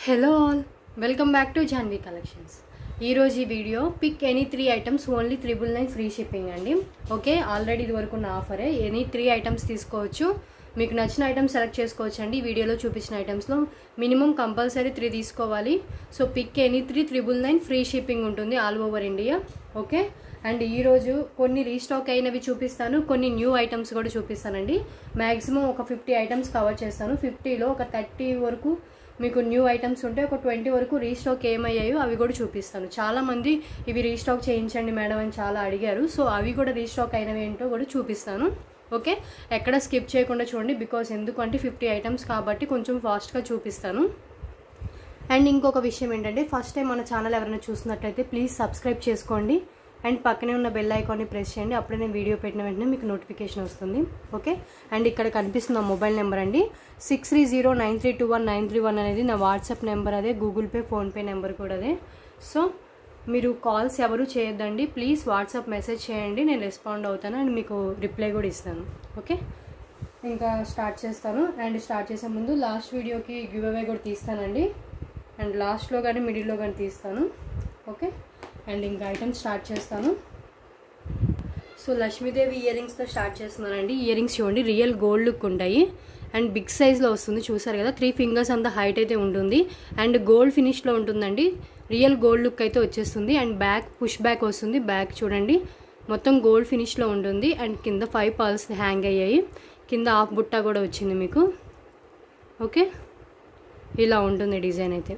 hello all welcome back to Janvi collections ఈరోజు ఈ video pick any three items only triple nine free shipping అండి okay already ఇది వరకు ఉన్న ఆఫరే ఎనీ త్రీ ఐటమ్స్ తీసుకోవచ్చు మీకు నచ్చిన ఐటమ్స్ సెలెక్ట్ చేసుకోవచ్చు అండి ఈ వీడియోలో చూపించిన ఐటమ్స్లో మినిమం కంపల్సరీ త్రీ తీసుకోవాలి so pick any three triple nine free shipping ఉంటుంది all over India okay and ఈరోజు కొన్ని రీస్టాక్ అయినవి చూపిస్తాను కొన్ని న్యూ ఐటమ్స్ కూడా చూపిస్తానండి మ్యాక్సిమం ఒక ఫిఫ్టీ ఐటమ్స్ కవర్ చేస్తాను ఫిఫ్టీలో ఒక థర్టీ వరకు మీకు న్యూ ఐటమ్స్ ఉంటే ఒక ట్వంటీ వరకు రీస్టాక్ ఏమయ్యాయో అవి కూడా చూపిస్తాను చాలామంది ఇవి రీస్టాక్ చేయించండి మేడం అని చాలా అడిగారు సో అవి కూడా రీస్టాక్ అయినవి ఏంటో కూడా చూపిస్తాను ఓకే ఎక్కడ స్కిప్ చేయకుండా చూడండి బికాస్ ఎందుకంటే ఫిఫ్టీ ఐటమ్స్ కాబట్టి కొంచెం ఫాస్ట్గా చూపిస్తాను అండ్ ఇంకొక విషయం ఏంటంటే ఫస్ట్ టైం మన ఛానల్ ఎవరైనా చూసినట్టయితే ప్లీజ్ సబ్స్క్రైబ్ చేసుకోండి అండ్ పక్కనే ఉన్న బెల్ ఐకాన్ని ప్రెస్ చేయండి అప్పుడే నేను వీడియో పెట్టిన వెంటనే మీకు నోటిఫికేషన్ వస్తుంది ఓకే అండ్ ఇక్కడ కనిపిస్తున్న మొబైల్ నెంబర్ అండి six three zero nine three two one nine three one అనేది నా వాట్సాప్ నెంబర్ అదే గూగుల్ పే ఫోన్పే నెంబర్ కూడా అదే సో మీరు కాల్స్ ఎవరు చేయొద్దండి ప్లీజ్ వాట్సాప్ మెసేజ్ చేయండి నేను రెస్పాండ్ అవుతాను అండ్ మీకు రిప్లై కూడా ఇస్తాను ఓకే ఇంకా స్టార్ట్ చేస్తాను అండ్ స్టార్ట్ చేసే ముందు లాస్ట్ వీడియోకి గివ్ అవే కూడా తీస్తానండి అండ్ లాస్ట్లో కానీ మిడిల్లో కానీ తీస్తాను ఓకే అండ్ ఇంకా ఐటమ్స్ స్టార్ట్ చేస్తాను సో లక్ష్మీదేవి ఇయర్ రింగ్స్తో స్టార్ట్ చేస్తున్నానండి ఇయర్ రింగ్స్ చూడండి రియల్ గోల్డ్ లుక్ ఉంటాయి అండ్ బిగ్ సైజ్లో వస్తుంది చూసారు కదా త్రీ ఫింగర్స్ అంత హైట్ అయితే ఉంటుంది అండ్ గోల్డ్ ఫినిష్లో ఉంటుందండి రియల్ గోల్డ్ లుక్ అయితే వచ్చేస్తుంది అండ్ బ్యాక్ పుష్ బ్యాక్ వస్తుంది బ్యాక్ చూడండి మొత్తం గోల్డ్ ఫినిష్లో ఉంటుంది అండ్ కింద ఫైవ్ పర్ల్స్ హ్యాంగ్ అయ్యాయి కింద హాఫ్ బుట్ట కూడా వచ్చింది మీకు ఓకే ఇలా ఉంటుంది డిజైన్ అయితే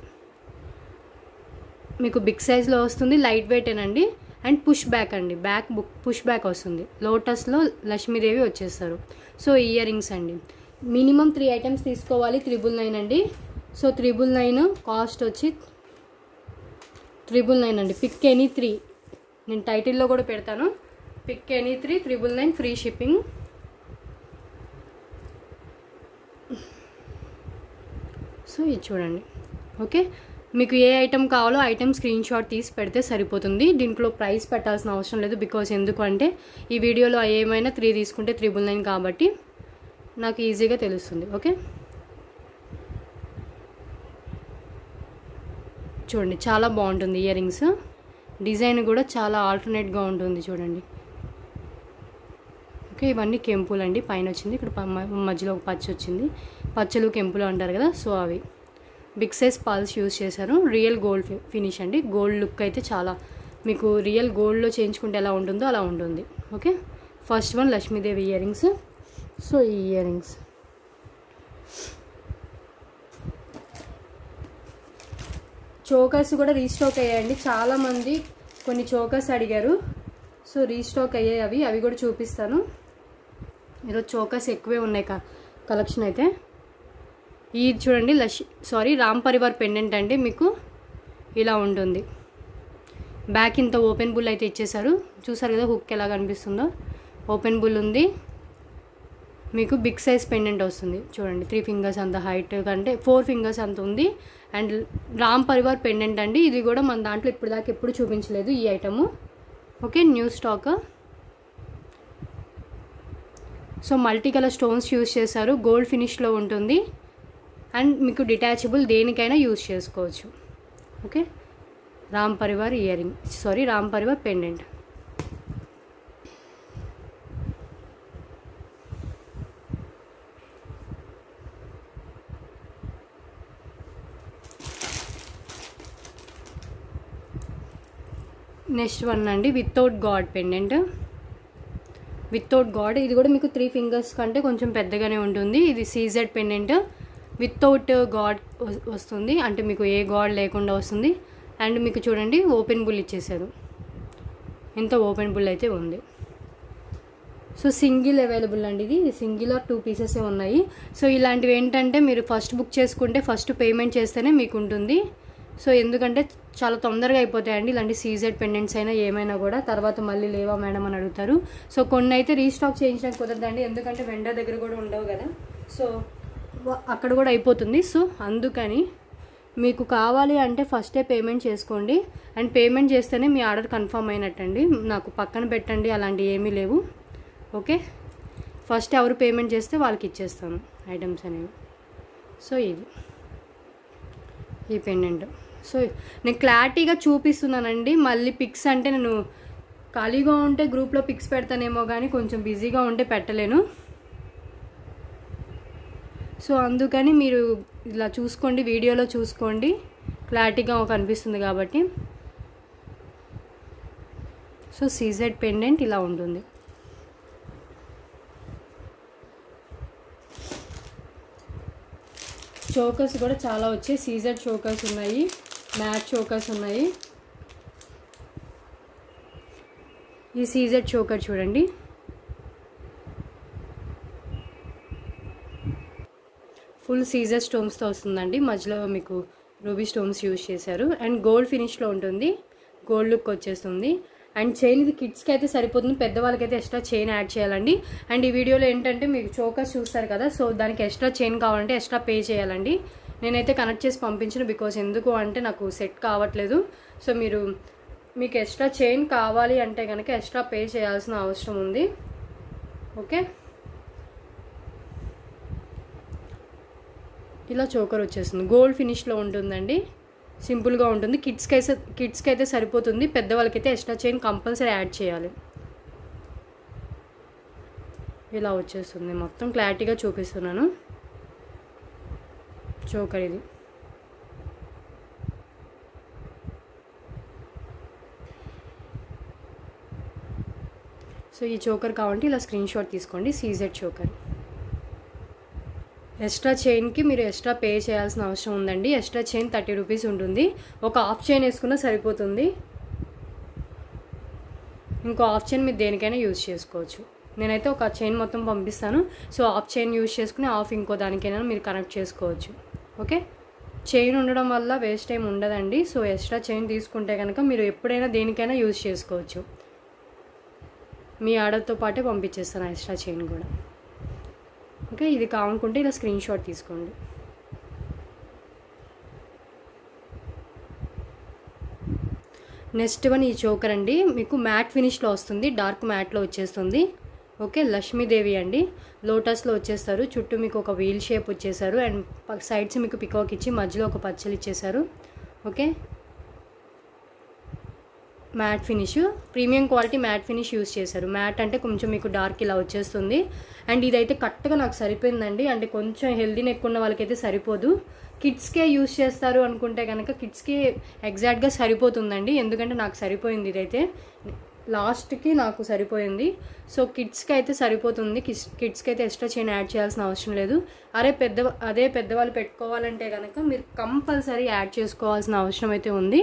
మీకు బిగ్ సైజ్లో వస్తుంది లైట్ వెయిటేనండి అండ్ పుష్ బ్యాక్ అండి బ్యాక్ బుక్ పుష్ బ్యాక్ వస్తుంది లోటస్లో లక్ష్మీదేవి వచ్చేస్తారు సో ఇయర్ రింగ్స్ అండి మినిమం త్రీ ఐటమ్స్ తీసుకోవాలి త్రిబుల్ నైన్ అండి సో త్రిబుల్ నైన్ కాస్ట్ వచ్చి త్రిబుల్ నైన్ అండి పిక్ ఎనీ త్రీ నేను టైటిల్లో కూడా పెడతాను pick any three triple nine free shipping so ఇది చూడండి ఓకే మీకు ఏ ఐటెం కావాలో ఐటెం స్క్రీన్ షాట్ తీసి పెడితే సరిపోతుంది దీంట్లో ప్రైస్ పెట్టాల్సిన అవసరం లేదు బికాజ్ ఎందుకంటే ఈ వీడియోలో ఏమైనా త్రీ తీసుకుంటే త్రిబుల్ నైన్ కాబట్టి నాకు ఈజీగా తెలుస్తుంది ఓకే చూడండి చాలా బాగుంటుంది ఇయర్ రింగ్స్ డిజైన్ కూడా చాలా ఆల్టర్నేట్గా ఉంటుంది చూడండి ఓకే ఇవన్నీ కెంపులు అండి పైన వచ్చింది ఇక్కడ మధ్యలో ఒక పచ్చ వచ్చింది పచ్చలు కెంపులు అంటారు కదా సో అవి బిగ్ సైజ్ పాల్స్ యూజ్ చేశారు రియల్ గోల్డ్ ఫినిష్ అండి గోల్డ్ లుక్ అయితే చాలా మీకు రియల్ గోల్డ్లో చేయించుకుంటే ఎలా ఉంటుందో అలా ఉంటుంది okay first one Lakshmidevi earrings so ఈ ఇయర్ రింగ్స్ చోకర్స్ కూడా రీస్టాక్ అయ్యాయండి చాలామంది కొన్ని చోకర్స్ అడిగారు సో రీస్టాక్ అయ్యాయి అవి అవి కూడా చూపిస్తాను ఈరోజు చోకర్స్ ఎక్కువే ఉన్నాయి కలెక్షన్ అయితే ఈ చూడండి lush sorry Ram Parivar pendant అంటే మీకు ఇలా ఉంటుంది బ్యాక్ ఇంత ఓపెన్ బుల్ అయితే ఇచ్చేసారు చూసారు కదా హుక్ ఎలా కనిపిస్తుందో ఓపెన్ బుల్ ఉంది మీకు బిగ్ సైజ్ పెండెంట్ వస్తుంది చూడండి త్రీ ఫింగర్స్ అంత హైట్ కంటే ఫోర్ ఫింగర్స్ అంత ఉంది అండ్ రామ్ పరివార్ పెండెంట్ అండి ఇది కూడా మన దాంట్లో ఇప్పుడు దాకా ఎప్పుడు చూపించలేదు ఈ item okay new stock so multi colour stones use చేశారు గోల్డ్ ఫినిష్లో ఉంటుంది అండ్ మీకు డిటాచబుల్ దేనికైనా యూజ్ చేసుకోవచ్చు okay Ram Parivar ear ring sorry Ram Parivar pendant next one అండి without god pendant without god ఇది కూడా మీకు త్రీ ఫింగర్స్ కంటే కొంచెం పెద్దగానే ఉంటుంది ఇది సీజెడ్ పెండెంట్ వితౌట్ గాడ్ వస్తుంది అంటే మీకు ఏ గాడ్ లేకుండా వస్తుంది అండ్ మీకు చూడండి ఓపెన్ బుల్ ఇచ్చేసారు ఎంత ఓపెన్ బుల్ అయితే ఉంది సో సింగిల్ అవైలబుల్ అండి ఇది సింగిల్ ఆర్ టూ పీసెసే ఉన్నాయి సో ఇలాంటివి ఏంటంటే మీరు ఫస్ట్ బుక్ చేసుకుంటే ఫస్ట్ పేమెంట్ చేస్తేనే మీకు ఉంటుంది సో ఎందుకంటే చాలా తొందరగా అయిపోతాయండి ఇలాంటి సీజెడ్ పెండెంట్స్ అయినా ఏమైనా కూడా తర్వాత మళ్ళీ లేవా మేడం అని అడుగుతారు సో కొన్ని అయితే రీస్టాక్ చేయించడానికి కుదరదండి ఎందుకంటే వెండర్ దగ్గర కూడా ఉండవు కదా సో అక్కడ కూడా అయిపోతుంది సో అందుకని మీకు కావాలి అంటే ఫస్టే పేమెంట్ చేసుకోండి అండ్ పేమెంట్ చేస్తేనే మీ ఆర్డర్ కన్ఫర్మ్ అయినట్టండి నాకు పక్కన పెట్టండి అలాంటివి ఏమీ లేవు ఓకే ఫస్ట్ ఎవరు పేమెంట్ చేస్తే వాళ్ళకి ఇచ్చేస్తాను ఐటమ్స్ అనేవి సో ఇది ఈ పెండెంట్ సో నేను క్లారిటీగా చూపిస్తున్నానండి మళ్ళీ పిక్స్ అంటే నేను ఖాళీగా ఉంటే గ్రూప్లో పిక్స్ పెడతానేమో కానీ కొంచెం బిజీగా ఉంటే పెట్టలేను సో అందుకని మీరు ఇలా చూసుకోండి వీడియోలో చూసుకోండి క్లారిటీగా కనిపిస్తుంది కాబట్టి సో సీజెడ్ పెండెంట్ ఇలా ఉంటుంది చోకర్స్ కూడా చాలా వచ్చాయి సీజర్ చోకర్స్ ఉన్నాయి మ్యాట్ చోకర్స్ ఉన్నాయి ఈ సీజర్ చోకర్ చూడండి ఫుల్ సీజర్ స్టోన్స్తో వస్తుందండి మధ్యలో మీకు రూబీ స్టోన్స్ యూజ్ చేశారు అండ్ గోల్డ్ ఫినిష్లో ఉంటుంది గోల్డ్ లుక్ వచ్చేస్తుంది అండ్ చైన్ ఇది కిడ్స్కి అయితే సరిపోతుంది పెద్దవాళ్ళకైతే ఎక్స్ట్రా చైన్ యాడ్ చేయాలండి అండ్ ఈ వీడియోలో ఏంటంటే మీకు చోకర్స్ చూస్తారు కదా సో దానికి ఎక్స్ట్రా చైన్ కావాలంటే ఎక్స్ట్రా పే చేయాలండి నేనైతే కనెక్ట్ చేసి పంపించిన బికాస్ ఎందుకు అంటే నాకు సెట్ కావట్లేదు సో మీరు మీకు ఎక్స్ట్రా చైన్ కావాలి అంటే కనుక ఎక్స్ట్రా పే చేయాల్సిన అవసరం ఉంది ఓకే ఇలా చోకర్ వచ్చేస్తుంది గోల్డ్ ఫినిష్లో ఉంటుందండి సింపుల్గా ఉంటుంది కిడ్స్కి అయితే కిడ్స్కి అయితే సరిపోతుంది పెద్దవాళ్ళకైతే ఎక్స్ట్రా చైన్ కంపల్సరీ యాడ్ చేయాలి ఇలా వచ్చేస్తుంది మొత్తం క్లారిటీగా చూపిస్తున్నాను చోకర్ ఇది సో ఈ చోకర్ కావాలంటే ఇలా స్క్రీన్ షాట్ తీసుకోండి సీజెడ్ చోకర్ ఎక్స్ట్రా చైన్కి మీరు ఎక్స్ట్రా పే చేయాల్సిన అవసరం ఉందండి ఎక్స్ట్రా చైన్ థర్టీ రూపీస్ ఉంటుంది ఒక హాఫ్ చైన్ వేసుకున్నా సరిపోతుంది ఇంకో హాఫ్ చైన్ మీరు దేనికైనా యూజ్ చేసుకోవచ్చు నేనైతే ఒక చైన్ మొత్తం పంపిస్తాను సో హాఫ్ చైన్ యూజ్ చేసుకుని హాఫ్ ఇంకో దానికైనా మీరు కనెక్ట్ చేసుకోవచ్చు ఓకే చైన్ ఉండడం వల్ల వేస్ట్ టైం ఉండదండి సో ఎక్స్ట్రా చైన్ తీసుకుంటే కనుక మీరు ఎప్పుడైనా దేనికైనా యూజ్ చేసుకోవచ్చు మీ ఆర్డర్తో పాటే పంపించేస్తాను ఎక్స్ట్రా చైన్ కూడా ఓకే ఇది కావాలనుకుంటే ఇలా స్క్రీన్ షాట్ తీసుకోండి నెక్స్ట్ వన్ ఈ చోకర్ అండి మీకు మ్యాట్ ఫినిష్లో వస్తుంది డార్క్ మ్యాట్లో వచ్చేస్తుంది ఓకే లక్ష్మీదేవి అండి లోటస్లో వచ్చేస్తారు చుట్టూ మీకు ఒక వీల్ షేప్ వచ్చేసారు అండ్ సైడ్స్ మీకు పికాక్ ఇచ్చి మధ్యలో ఒక పచ్చలు ఇచ్చేసారు okay matte finish premium quality matte finish use చేశారు మ్యాట్ అంటే కొంచెం మీకు డార్క్ ఇలా వచ్చేస్తుంది అండ్ ఇదైతే కరెక్ట్గా నాకు సరిపోయిందండి అంటే కొంచెం హెల్దీ నెక్ ఉన్న వాళ్ళకైతే సరిపోదు కిడ్స్కే యూస్ చేస్తారు అనుకుంటే కనుక కిడ్స్కి ఎగ్జాక్ట్గా సరిపోతుందండి ఎందుకంటే నాకు సరిపోయింది ఇదైతే లాస్ట్కి నాకు సరిపోయింది సో కిడ్స్కి అయితే సరిపోతుంది కిడ్స్ కిడ్స్కి అయితే ఎక్స్ట్రా చైన్ యాడ్ చేయాల్సిన అవసరం లేదు అరే పెద్ద అదే పెద్దవాళ్ళు పెట్టుకోవాలంటే కనుక మీరు కంపల్సరీ యాడ్ చేసుకోవాల్సిన అవసరం అయితే ఉంది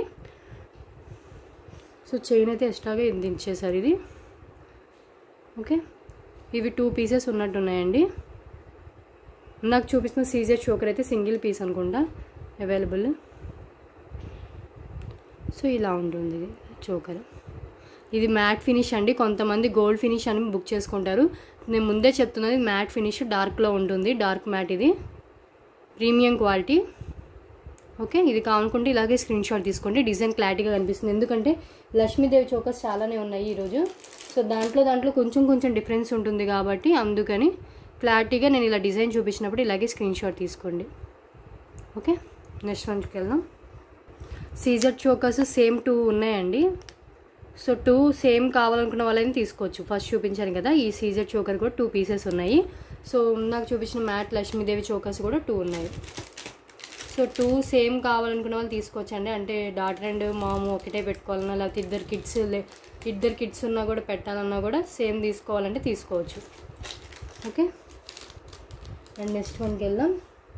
సో చైన్ అయితే ఎక్స్ట్రాగా దించేశారు ఇది ఓకే ఇవి టూ పీసెస్ ఉన్నట్టున్నాయండి నాకు చూపిస్తున్న సీజర్ చోకర్ అయితే సింగిల్ పీస్ అనుకుంటా అవైలబుల్ సో ఇలా ఉంటుంది ఇది చోకర్ ఇది మ్యాట్ ఫినిష్ అండి కొంతమంది గోల్డ్ ఫినిష్ అని బుక్ చేసుకుంటారు నేను ముందే చెప్తున్నది మ్యాట్ ఫినిష్ డార్క్లో ఉంటుంది డార్క్ మ్యాట్ ఇది ప్రీమియం క్వాలిటీ ఓకే ఇది కావాలనుకుంటే ఇలాగే స్క్రీన్ షాట్ తీసుకోండి డిజైన్ క్లారిటీగా కనిపిస్తుంది ఎందుకంటే లక్ష్మీదేవి చోకర్స్ చాలానే ఉన్నాయి ఈరోజు సో దాంట్లో దాంట్లో కొంచెం కొంచెం డిఫరెన్స్ ఉంటుంది కాబట్టి అందుకని క్లారిటీగా నేను ఇలా డిజైన్ చూపించినప్పుడు ఇలాగే స్క్రీన్ షాట్ తీసుకోండి ఓకే నెక్స్ట్ వన్కి వెళ్దాం సీజర్ చోకర్స్ సేమ్ టూ ఉన్నాయండి సో టూ సేమ్ కావాలనుకున్న వాళ్ళని తీసుకోవచ్చు ఫస్ట్ చూపించాను కదా ఈ సీజర్ చోకర్ కూడా టూ పీసెస్ ఉన్నాయి సో నాకు చూపించిన మ్యాట్ లక్ష్మీదేవి చోకర్స్ కూడా టూ ఉన్నాయి సో టూ సేమ్ కావాలనుకున్న వాళ్ళు తీసుకోవచ్చండి అంటే డాటర్ అండ్ మాము ఒకటే పెట్టుకోవాలన్నా లేకపోతే ఇద్దరు కిడ్స్ ఇద్దరు కిడ్స్ ఉన్నా కూడా పెట్టాలన్నా కూడా సేమ్ తీసుకోవాలంటే తీసుకోవచ్చు ఓకే అండ్ నెక్స్ట్ వన్కి వెళ్దాం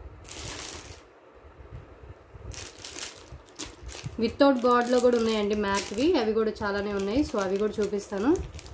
వితౌట్ గాడ్లో కూడా ఉన్నాయండి మ్యాట్వి అవి కూడా చాలానే ఉన్నాయి సో అవి కూడా చూపిస్తాను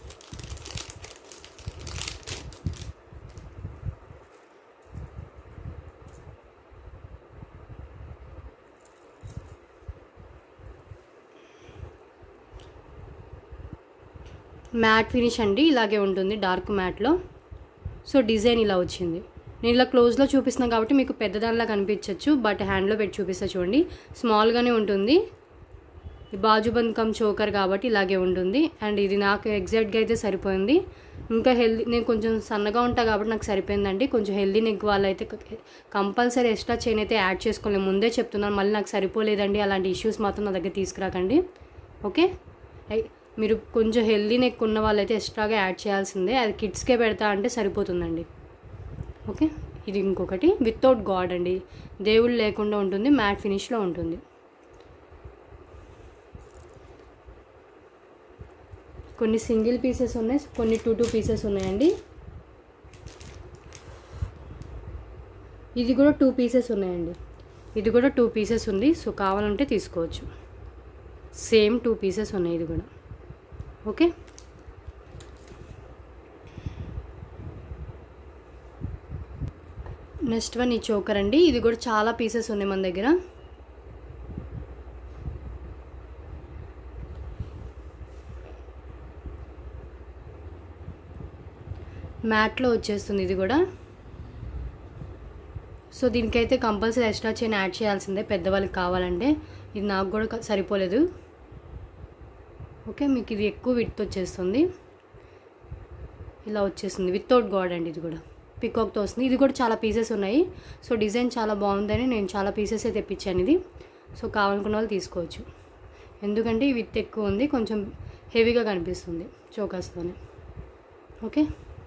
మ్యాట్ ఫినిష్ అండి ఇలాగే ఉంటుంది డార్క్ మ్యాట్లో సో డిజైన్ ఇలా వచ్చింది నేను ఇలా క్లోజ్లో చూపిస్తున్నాను కాబట్టి మీకు పెద్దదానిలా కనిపించవచ్చు బట్ హ్యాండ్లో పెట్టి చూపిస్తా చూడండి స్మాల్గానే ఉంటుంది బాజుబంద్ కమ్ చోకర్ కాబట్టి ఇలాగే ఉంటుంది అండ్ ఇది నాకు ఎగ్జాక్ట్గా అయితే సరిపోయింది ఇంకా హెల్దీ నేను కొంచెం సన్నగా ఉంటా కాబట్టి నాకు సరిపోయిందండి కొంచెం హెల్దీ నెక్ వాళ్ళైతే కంపల్సరీ ఎక్స్ట్రా చైన్ అయితే యాడ్ చేసుకోలేము ముందే చెప్తున్నాను మళ్ళీ నాకు సరిపోలేదండి అలాంటి ఇష్యూస్ మాత్రం నా దగ్గర తీసుకురాకండి ఓకే ఐ- మీరు కొంచెం హెల్దీ నెక్ ఉన్న వాళ్ళైతే ఎక్స్ట్రాగా యాడ్ చేయాల్సిందే అది కిడ్స్కే పెడతా అంటే సరిపోతుందండి ఓకే ఇది ఇంకొకటి వితౌట్ గాడ్ అండి దేవుళ్ళు లేకుండా ఉంటుంది మ్యాట్ ఫినిష్లో ఉంటుంది కొన్ని సింగిల్ పీసెస్ ఉన్నాయి కొన్ని టూ టూ పీసెస్ ఉన్నాయండి ఇది కూడా టూ పీసెస్ ఉన్నాయండి ఇది కూడా టూ పీసెస్ ఉంది సో కావాలంటే తీసుకోవచ్చు సేమ్ టూ పీసెస్ ఉన్నాయి ఇది కూడా ఓకే నెక్స్ట్ వన్ ఈ చోకర్ అండి ఇది కూడా చాలా పీసెస్ ఉన్నాయి మన దగ్గర మ్యాట్లో వచ్చేస్తుంది ఇది కూడా సో దీనికైతే కంపల్సరీ ఎక్స్ట్రా చైన్ యాడ్ చేయాల్సిందే పెద్దవాళ్ళకి కావాలంటే ఇది నాకు కూడా క- సరిపోలేదు ఓకే మీకు ఇది ఎక్కువ విత్ వచ్చేస్తుంది ఇలా వచ్చేస్తుంది వితౌట్ గాడ్ అండి ఇది కూడా పికాక్తో వస్తుంది ఇది కూడా చాలా పీసెస్ ఉన్నాయి సో డిజైన్ చాలా బాగుందని నేను చాలా పీసెస్ తెప్పించాను ఇది సో కావాలనుకున్న వాళ్ళు తీసుకోవచ్చు ఎందుకంటే ఈ విత్ ఎక్కువ ఉంది కొంచెం హెవీగా కనిపిస్తుంది చోకాస్తోనే ఓకే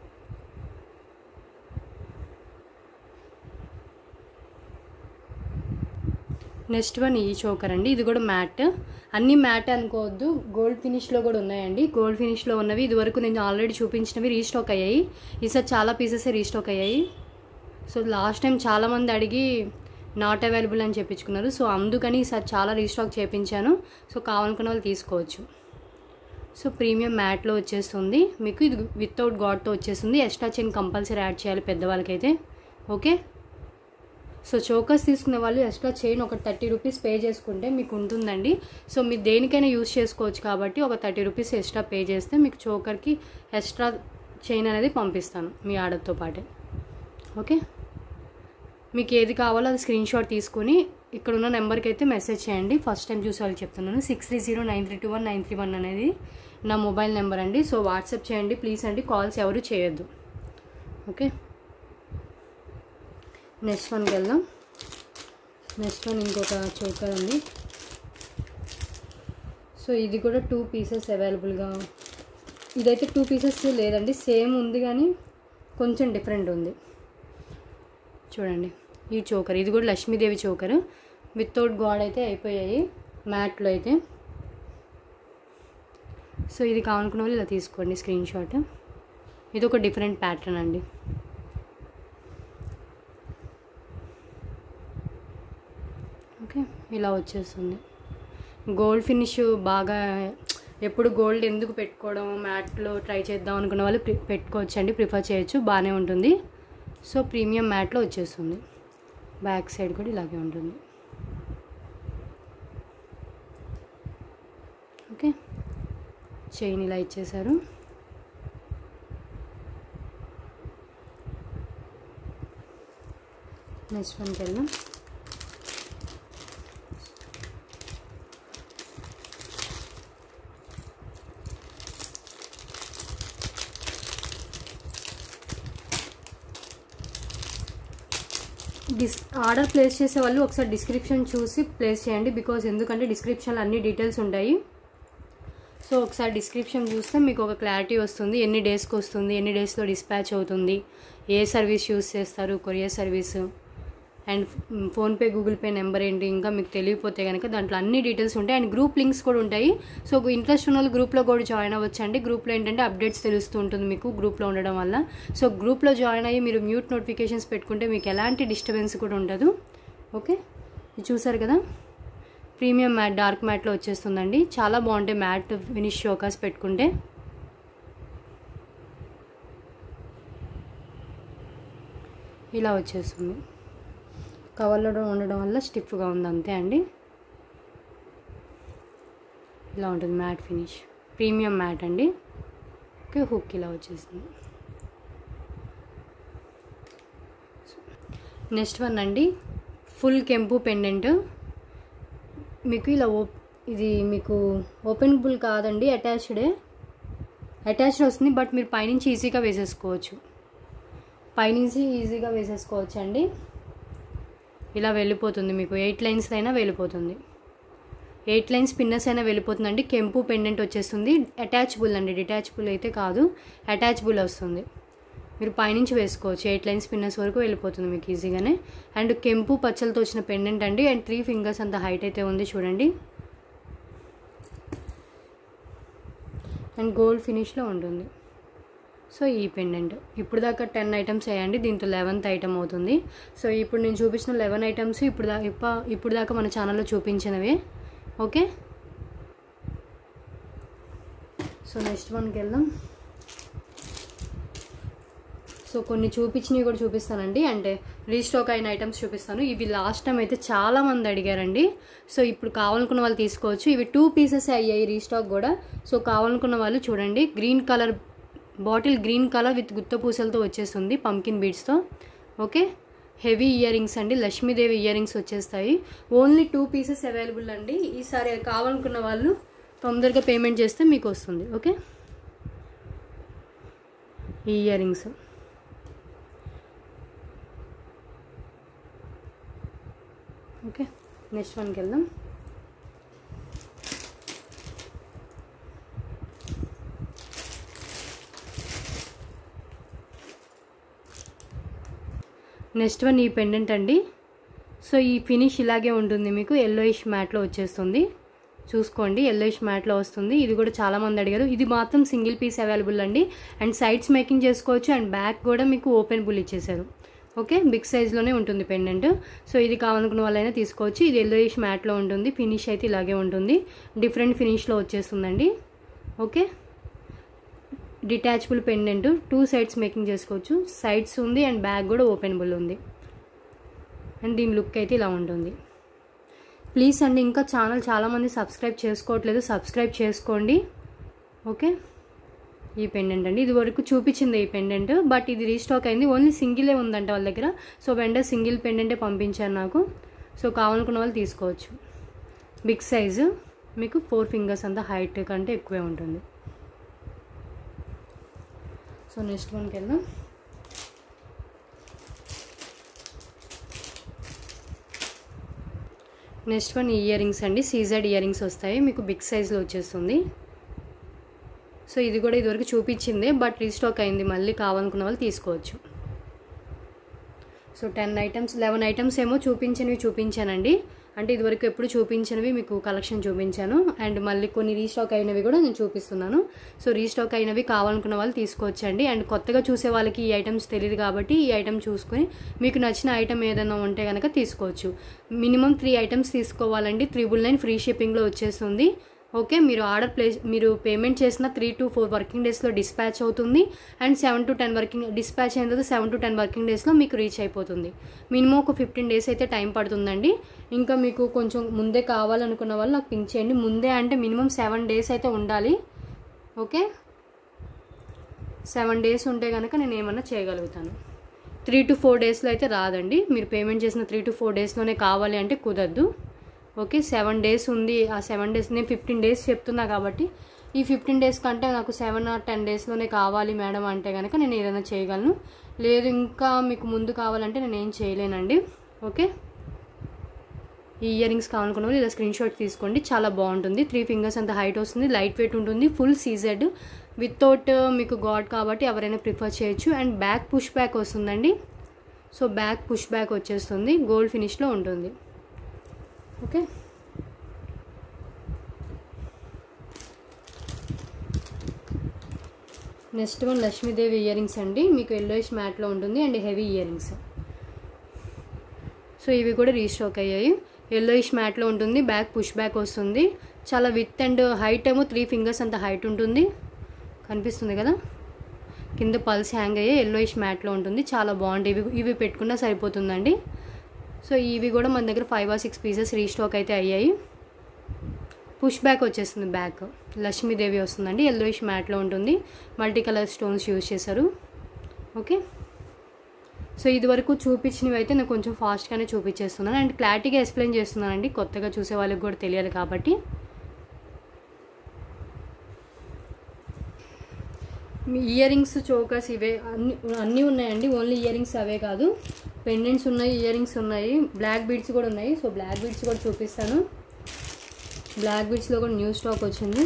నెక్స్ట్ వన్ ఈ చోకర్ అండి ఇది కూడా మ్యాట్ అన్ని మ్యాట్ అనుకోవద్దు గోల్డ్ ఫినిష్లో కూడా ఉన్నాయండి గోల్డ్ ఫినిష్లో ఉన్నవి ఇదివరకు నేను ఆల్రెడీ చూపించినవి రీస్టాక్ అయ్యాయి ఈసారి చాలా పీసెస్ రీస్టాక్ అయ్యాయి సో లాస్ట్ టైం చాలామంది అడిగి నాట్ అవైలబుల్ అని చెప్పించుకున్నారు సో అందుకని ఈసారి చాలా రీస్టాక్ చేయించాను సో కావాలనుకున్న వాళ్ళు తీసుకోవచ్చు సో ప్రీమియం మ్యాట్లో వచ్చేస్తుంది మీకు ఇది వితౌట్ గాడ్తో వచ్చేస్తుంది ఎక్స్ట్రా చైన్ కంపల్సరీ యాడ్ చేయాలి పెద్దవాళ్ళకైతే ఓకే సో చోకర్స్ తీసుకునే వాళ్ళు ఎక్స్ట్రా చైన్ ఒక థర్టీ రూపీస్ పే చేసుకుంటే మీకు ఉంటుందండి సో మీరు దేనికైనా యూస్ చేసుకోవచ్చు కాబట్టి ఒక థర్టీ రూపీస్ ఎక్స్ట్రా పే చేస్తే మీకు చోకర్కి ఎక్స్ట్రా చైన్ అనేది పంపిస్తాను మీ ఆర్డర్తో పాటే ఓకే మీకు ఏది కావాలో అది స్క్రీన్ షాట్ తీసుకొని ఇక్కడ ఉన్న నెంబర్కి అయితే మెసేజ్ చేయండి ఫస్ట్ టైం చూసే వాళ్ళకి చెప్తున్నాను six three zero nine three two one nine three one అనేది నా మొబైల్ నెంబర్ అండి సో వాట్సాప్ చేయండి ప్లీజ్ అండి కాల్స్ ఎవరు చేయొద్దు ఓకే నెక్స్ట్ వన్కి వెళ్దాం నెక్స్ట్ వన్ ఇంకొక చోకర్ ఉంది సో ఇది కూడా టూ పీసెస్ అవైలబుల్గా ఇదైతే టూ పీసెస్ లేదండి సేమ్ ఉంది కానీ కొంచెం డిఫరెంట్ ఉంది చూడండి ఈ చోకర్ ఇది కూడా లక్ష్మీదేవి చోకర్ వితౌట్ గాడ్ అయితే అయిపోయాయి మ్యాట్లో అయితే సో ఇది కావాలనుకున్న వాళ్ళు ఇలా తీసుకోండి స్క్రీన్ షాట్ ఇది ఒక డిఫరెంట్ ప్యాటర్న్ అండి ఓకే ఇలా వచ్చేస్తుంది గోల్డ్ ఫినిష్ బాగా ఎప్పుడు గోల్డ్ ఎందుకు పెట్టుకోవడం మ్యాట్లో ట్రై చేద్దాం అనుకున్న వాళ్ళు ప్రి పెట్టుకోవచ్చు అండి ప్రిఫర్ చేయొచ్చు బాగానే ఉంటుంది సో ప్రీమియం మ్యాట్లో వచ్చేస్తుంది బ్యాక్ సైడ్ కూడా ఇలాగే ఉంటుంది ఓకే చైన్ ఇలా ఇచ్చేసారు నెక్స్ట్ వన్కి వెళ్దాం డిస్ ఆర్డర్ ప్లేస్ చేసే వాళ్ళు ఒకసారి డిస్క్రిప్షన్ చూసి ప్లేస్ చేయండి బికాజ్ ఎందుకంటే డిస్క్రిప్షన్లో అన్ని డీటెయిల్స్ ఉంటాయి సో ఒకసారి డిస్క్రిప్షన్ చూస్తే మీకు ఒక క్లారిటీ వస్తుంది ఎన్ని డేస్కి వస్తుంది ఎన్ని డేస్లో డిస్పాచ్ అవుతుంది ఏ సర్వీస్ యూస్ చేస్తారు courier service and PhonePe Google Pay number ఏంటి ఇంకా మీకు తెలియకపోతే కనుక దాంట్లో అన్ని డీటెయిల్స్ ఉంటాయి అండ్ గ్రూప్ లింక్స్ కూడా ఉంటాయి సో ఇంట్రెస్ట్ ఉన్న వాళ్ళు గ్రూప్లో కూడా జాయిన్ అవ్వచ్చు అండి గ్రూప్లో ఏంటంటే అప్డేట్స్ తెలుస్తూ ఉంటుంది మీకు గ్రూప్లో ఉండడం వల్ల సో గ్రూప్లో జాయిన్ అయ్యి మీరు మ్యూట్ నోటిఫికేషన్స్ పెట్టుకుంటే మీకు ఎలాంటి డిస్టర్బెన్స్ కూడా ఉండదు ఓకే ఇది చూసారు కదా ప్రీమియం మ్యాట్ డార్క్ మ్యాట్లో వచ్చేస్తుందండి చాలా బాగుంటాయి మ్యాట్ ఫినిష్ షోకాస్ పెట్టుకుంటే ఇలా వచ్చేస్తుంది కవర్లో ఉండడం వల్ల స్టిఫ్గా ఉంది అంతే అండి ఇలా ఉంటుంది మ్యాట్ ఫినిష్ ప్రీమియం మ్యాట్ అండి ఓకే హుక్ ఇలా వచ్చేసింది నెక్స్ట్ వన్ అండి ఫుల్ కెంపు పెండెంట్ మీకు ఇలా ఓ ఇది మీకు ఓపెనబుల్ కాదండి అటాచ్డే అటాచ్డ్ వస్తుంది బట్ మీరు పైనుంచి ఈజీగా వేసేసుకోవచ్చు పైనుంచి ఈజీగా వేసేసుకోవచ్చు అండి ఇలా వెళ్ళిపోతుంది మీకు ఎయిట్ లైన్స్ అయినా వెళ్ళిపోతుంది ఎయిట్ లైన్స్ పిన్నర్స్ అయినా వెళ్ళిపోతుందండి కెంపు పెండెంట్ వచ్చేస్తుంది అటాచబుల్ అండి డిటాచబుల్ అయితే కాదు అటాచబుల్ వస్తుంది మీరు పైనుంచి వేసుకోవచ్చు ఎయిట్ లైన్స్ పిన్నర్స్ వరకు వెళ్ళిపోతుంది మీకు ఈజీగానే అండ్ కెంపు పచ్చలతో వచ్చిన పెండెంట్ అండి అండ్ త్రీ ఫింగర్స్ అంత హైట్ అయితే ఉంది చూడండి అండ్ గోల్డ్ ఫినిష్లో ఉంటుంది సో ఈ పెండెంట్ ఇప్పుడు దాకా టెన్ ఐటమ్స్ వేయండి దీంతో లెవెన్త్ ఐటమ్ అవుతుంది సో ఇప్పుడు నేను చూపించిన లెవెన్ ఐటమ్స్ ఇప్పుడు దా ఇప్ప- ఇప్పుడు దాకా మన ఛానల్లో చూపించినవే ఓకే సో నెక్స్ట్ వన్కి వెళ్దాం సో కొన్ని చూపించినవి కూడా చూపిస్తానండి అంటే రీస్టాక్ అయిన ఐటమ్స్ చూపిస్తాను ఇవి లాస్ట్ టైం అయితే చాలా మంది అడిగారండి సో ఇప్పుడు కావాలనుకున్న వాళ్ళు తీసుకోవచ్చు ఇవి టూ పీసెస్ అయ్యాయి రీస్టాక్ కూడా సో కావాలనుకున్న వాళ్ళు చూడండి green colour bottle green colour with గుత్త పూసలతో వచ్చేస్తుంది పంకిన్ బీడ్స్తో ఓకే హెవీ ఇయర్ రింగ్స్ అండి లక్ష్మీదేవి ఇయర్ రింగ్స్ వచ్చేస్తాయి ఓన్లీ టూ పీసెస్ అవైలబుల్ అండి ఈసారి కావాలనుకున్న వాళ్ళు తొందరగా పేమెంట్ చేస్తే మీకు వస్తుంది ఓకే ఈ ఇయర్ రింగ్స్ ఓకే నెక్స్ట్ వన్కి వెళ్దాం నెక్స్ట్ వన్ ఈ పెండెంట్ అండి సో ఈ ఫినిష్ ఇలాగే ఉంటుంది మీకు ఎల్లోయిష్ మ్యాట్లో వచ్చేస్తుంది చూసుకోండి ఎల్లోయిష్ మ్యాట్లో వస్తుంది ఇది కూడా చాలా మంది అడిగారు ఇది మాత్రం సింగిల్ పీస్ అవైలబుల్ అండి అండ్ సైడ్స్ మేకింగ్ చేసుకోవచ్చు అండ్ బ్యాక్ కూడా మీకు ఓపెన్ బుల్ ఇచ్చేసారు ఓకే బిగ్ సైజ్లోనే ఉంటుంది పెండెంట్ సో ఇది కావాలనుకున్న వాళ్ళైనా తీసుకోవచ్చు ఇది ఎల్లోయిష్ మ్యాట్లో ఉంటుంది ఫినిష్ అయితే ఇలాగే ఉంటుంది డిఫరెంట్ ఫినిష్లో వచ్చేస్తుందండి okay detachable pendant two sides making చేసుకోవచ్చు సైడ్స్ ఉంది అండ్ బ్యాక్ కూడా ఓపెనబుల్ ఉంది అండ్ దీని లుక్ అయితే ఇలా ఉంటుంది ప్లీజ్ అండి ఇంకా ఛానల్ చాలామంది సబ్స్క్రైబ్ చేసుకోవట్లేదు సబ్స్క్రైబ్ చేసుకోండి ఓకే ఈ పెండెంట్ అండి ఇది వరకు చూపించింది ఈ పెండెంట్ బట్ ఇది రీస్టాక్ అయింది ఓన్లీ సింగిలే ఉందంట వాళ్ళ దగ్గర సో వెండర్ సింగిల్ పెండెంటే పంపించారు నాకు సో కావాలనుకున్న వాళ్ళు తీసుకోవచ్చు బిగ్ సైజు మీకు ఫోర్ ఫింగర్స్ అంత హైట్ కంటే ఎక్కువే ఉంటుంది సో నెక్స్ట్ వన్కి వెళ్దాం నెక్స్ట్ వన్ ఇయర్ రింగ్స్ అండి సీజర్డ్ ఇయర్ రింగ్స్ వస్తాయి మీకు బిగ్ సైజ్లో వచ్చేస్తుంది సో ఇది కూడా ఇదివరకు చూపించిందే బట్ రీస్టాక్ అయింది మళ్ళీ కావాలనుకున్న వాళ్ళు తీసుకోవచ్చు so ten items eleven items ఏమో చూపించినవి చూపించానండి అంటే ఇదివరకు ఎప్పుడు చూపించినవి మీకు కలెక్షన్ చూపించాను అండ్ మళ్ళీ కొన్ని రీస్టాక్ అయినవి కూడా నేను చూపిస్తున్నాను సో రీస్టాక్ అయినవి కావాలనుకున్న వాళ్ళు తీసుకోవచ్చండి అండ్ కొత్తగా చూసే వాళ్ళకి ఈ ఐటమ్స్ తెలియదు కాబట్టి ఈ ఐటమ్ చూసుకొని మీకు నచ్చిన ఐటమ్ ఏదైనా ఉంటే కనుక తీసుకోవచ్చు మినిమం త్రీ ఐటమ్స్ తీసుకోవాలండి త్రిబుల్ నైన్ ఫ్రీ షిప్పింగ్లో వచ్చేస్తుంది ఓకే మీరు ఆర్డర్ ప్లేస్ మీరు పేమెంట్ చేసిన త్రీ టు ఫోర్ వర్కింగ్ డేస్లో డిస్పాచ్ అవుతుంది and seven to ten working dispatch అయిన తర్వాత సెవెన్ టు టెన్ వర్కింగ్ డేస్లో మీకు రీచ్ అయిపోతుంది మినిమం ఒక ఫిఫ్టీన్ డేస్ అయితే టైం పడుతుందండి ఇంకా మీకు కొంచెం ముందే కావాలనుకున్న వాళ్ళు నాకు పింక్ చేయండి ముందే అంటే మినిమం సెవెన్ డేస్ అయితే ఉండాలి ఓకే సెవెన్ డేస్ ఉంటే కనుక నేను ఏమన్నా చేయగలుగుతాను త్రీ టు ఫోర్ డేస్లో అయితే రాదండి మీరు పేమెంట్ చేసిన త్రీ టు ఫోర్ డేస్లోనే కావాలి అంటే కుదరదు ఓకే సెవెన్ డేస్ ఉంది ఆ సెవెన్ డేస్ నేను ఫిఫ్టీన్ డేస్ చెప్తున్నా కాబట్టి ఈ ఫిఫ్టీన్ డేస్ కంటే నాకు సెవెన్ ఆర్ టెన్ డేస్లోనే కావాలి మేడం అంటే కనుక నేను ఏదైనా చేయగలను లేదు ఇంకా మీకు ముందు కావాలంటే నేను ఏం చేయలేనండి ఓకే ఈ ఇయర్ రింగ్స్ కావాలనుకున్న వాళ్ళు ఇలా స్క్రీన్ షాట్ తీసుకోండి చాలా బాగుంటుంది త్రీ ఫింగర్స్ అంత హైట్ వస్తుంది లైట్ వెయిట్ ఉంటుంది ఫుల్ సీజెడ్ వితౌట్ మీకు గాడ్ కాబట్టి ఎవరైనా ప్రిఫర్ చేయొచ్చు అండ్ బ్యాక్ పుష్ బ్యాక్ వస్తుందండి సో బ్యాక్ పుష్ బ్యాక్ వచ్చేస్తుంది గోల్డ్ ఫినిష్లో ఉంటుంది okay next one Lakshmidevi ear rings అండి మీకు ఎల్లోయిష్ మ్యాట్లో ఉంటుంది and heavy earrings so ఇవి కూడా రీస్టాక్ అయ్యాయి ఎల్లోయిష్ మ్యాట్లో ఉంటుంది బ్యాక్ పుష్ బ్యాక్ వస్తుంది చాలా విత్ అండ్ హైట్ ఏమో త్రీ ఫింగర్స్ అంత హైట్ ఉంటుంది కనిపిస్తుంది కదా కింద పల్స్ హ్యాంగ్ అయ్యే ఎల్లోయిష్ మ్యాట్లో ఉంటుంది చాలా బాగుంటాయి ఇవి ఇవి పెట్టుకున్నా సరిపోతుందండి సో ఇవి కూడా మన దగ్గర five or six pieces restock అయితే అయ్యాయి పుష్ బ్యాక్ వచ్చేస్తుంది బ్యాక్ లక్ష్మీదేవి వస్తుందండి ఎల్లోయిష్ మ్యాట్లో ఉంటుంది మల్టీ కలర్ స్టోన్స్ యూజ్ చేశారు ఓకే సో ఇది వరకు చూపించినవి అయితే నేను కొంచెం ఫాస్ట్గానే చూపించేస్తున్నాను అండ్ క్లారిటీగా ఎక్స్ప్లెయిన్ చేస్తున్నానండి కొత్తగా చూసే వాళ్ళకి కూడా తెలియాలి కాబట్టి ఇయర్ రింగ్స్ చోకర్స్ ఇవే అన్ని అన్నీ ఉన్నాయండి ఓన్లీ ఇయర్ రింగ్స్ అవే కాదు పెండెంట్స్ ఉన్నాయి ఇయర్ రింగ్స్ ఉన్నాయి బ్లాక్ బీడ్స్ కూడా ఉన్నాయి సో బ్లాక్ బీడ్స్ కూడా చూపిస్తాను బ్లాక్ బీడ్స్లో కూడా న్యూ స్టాక్ వచ్చింది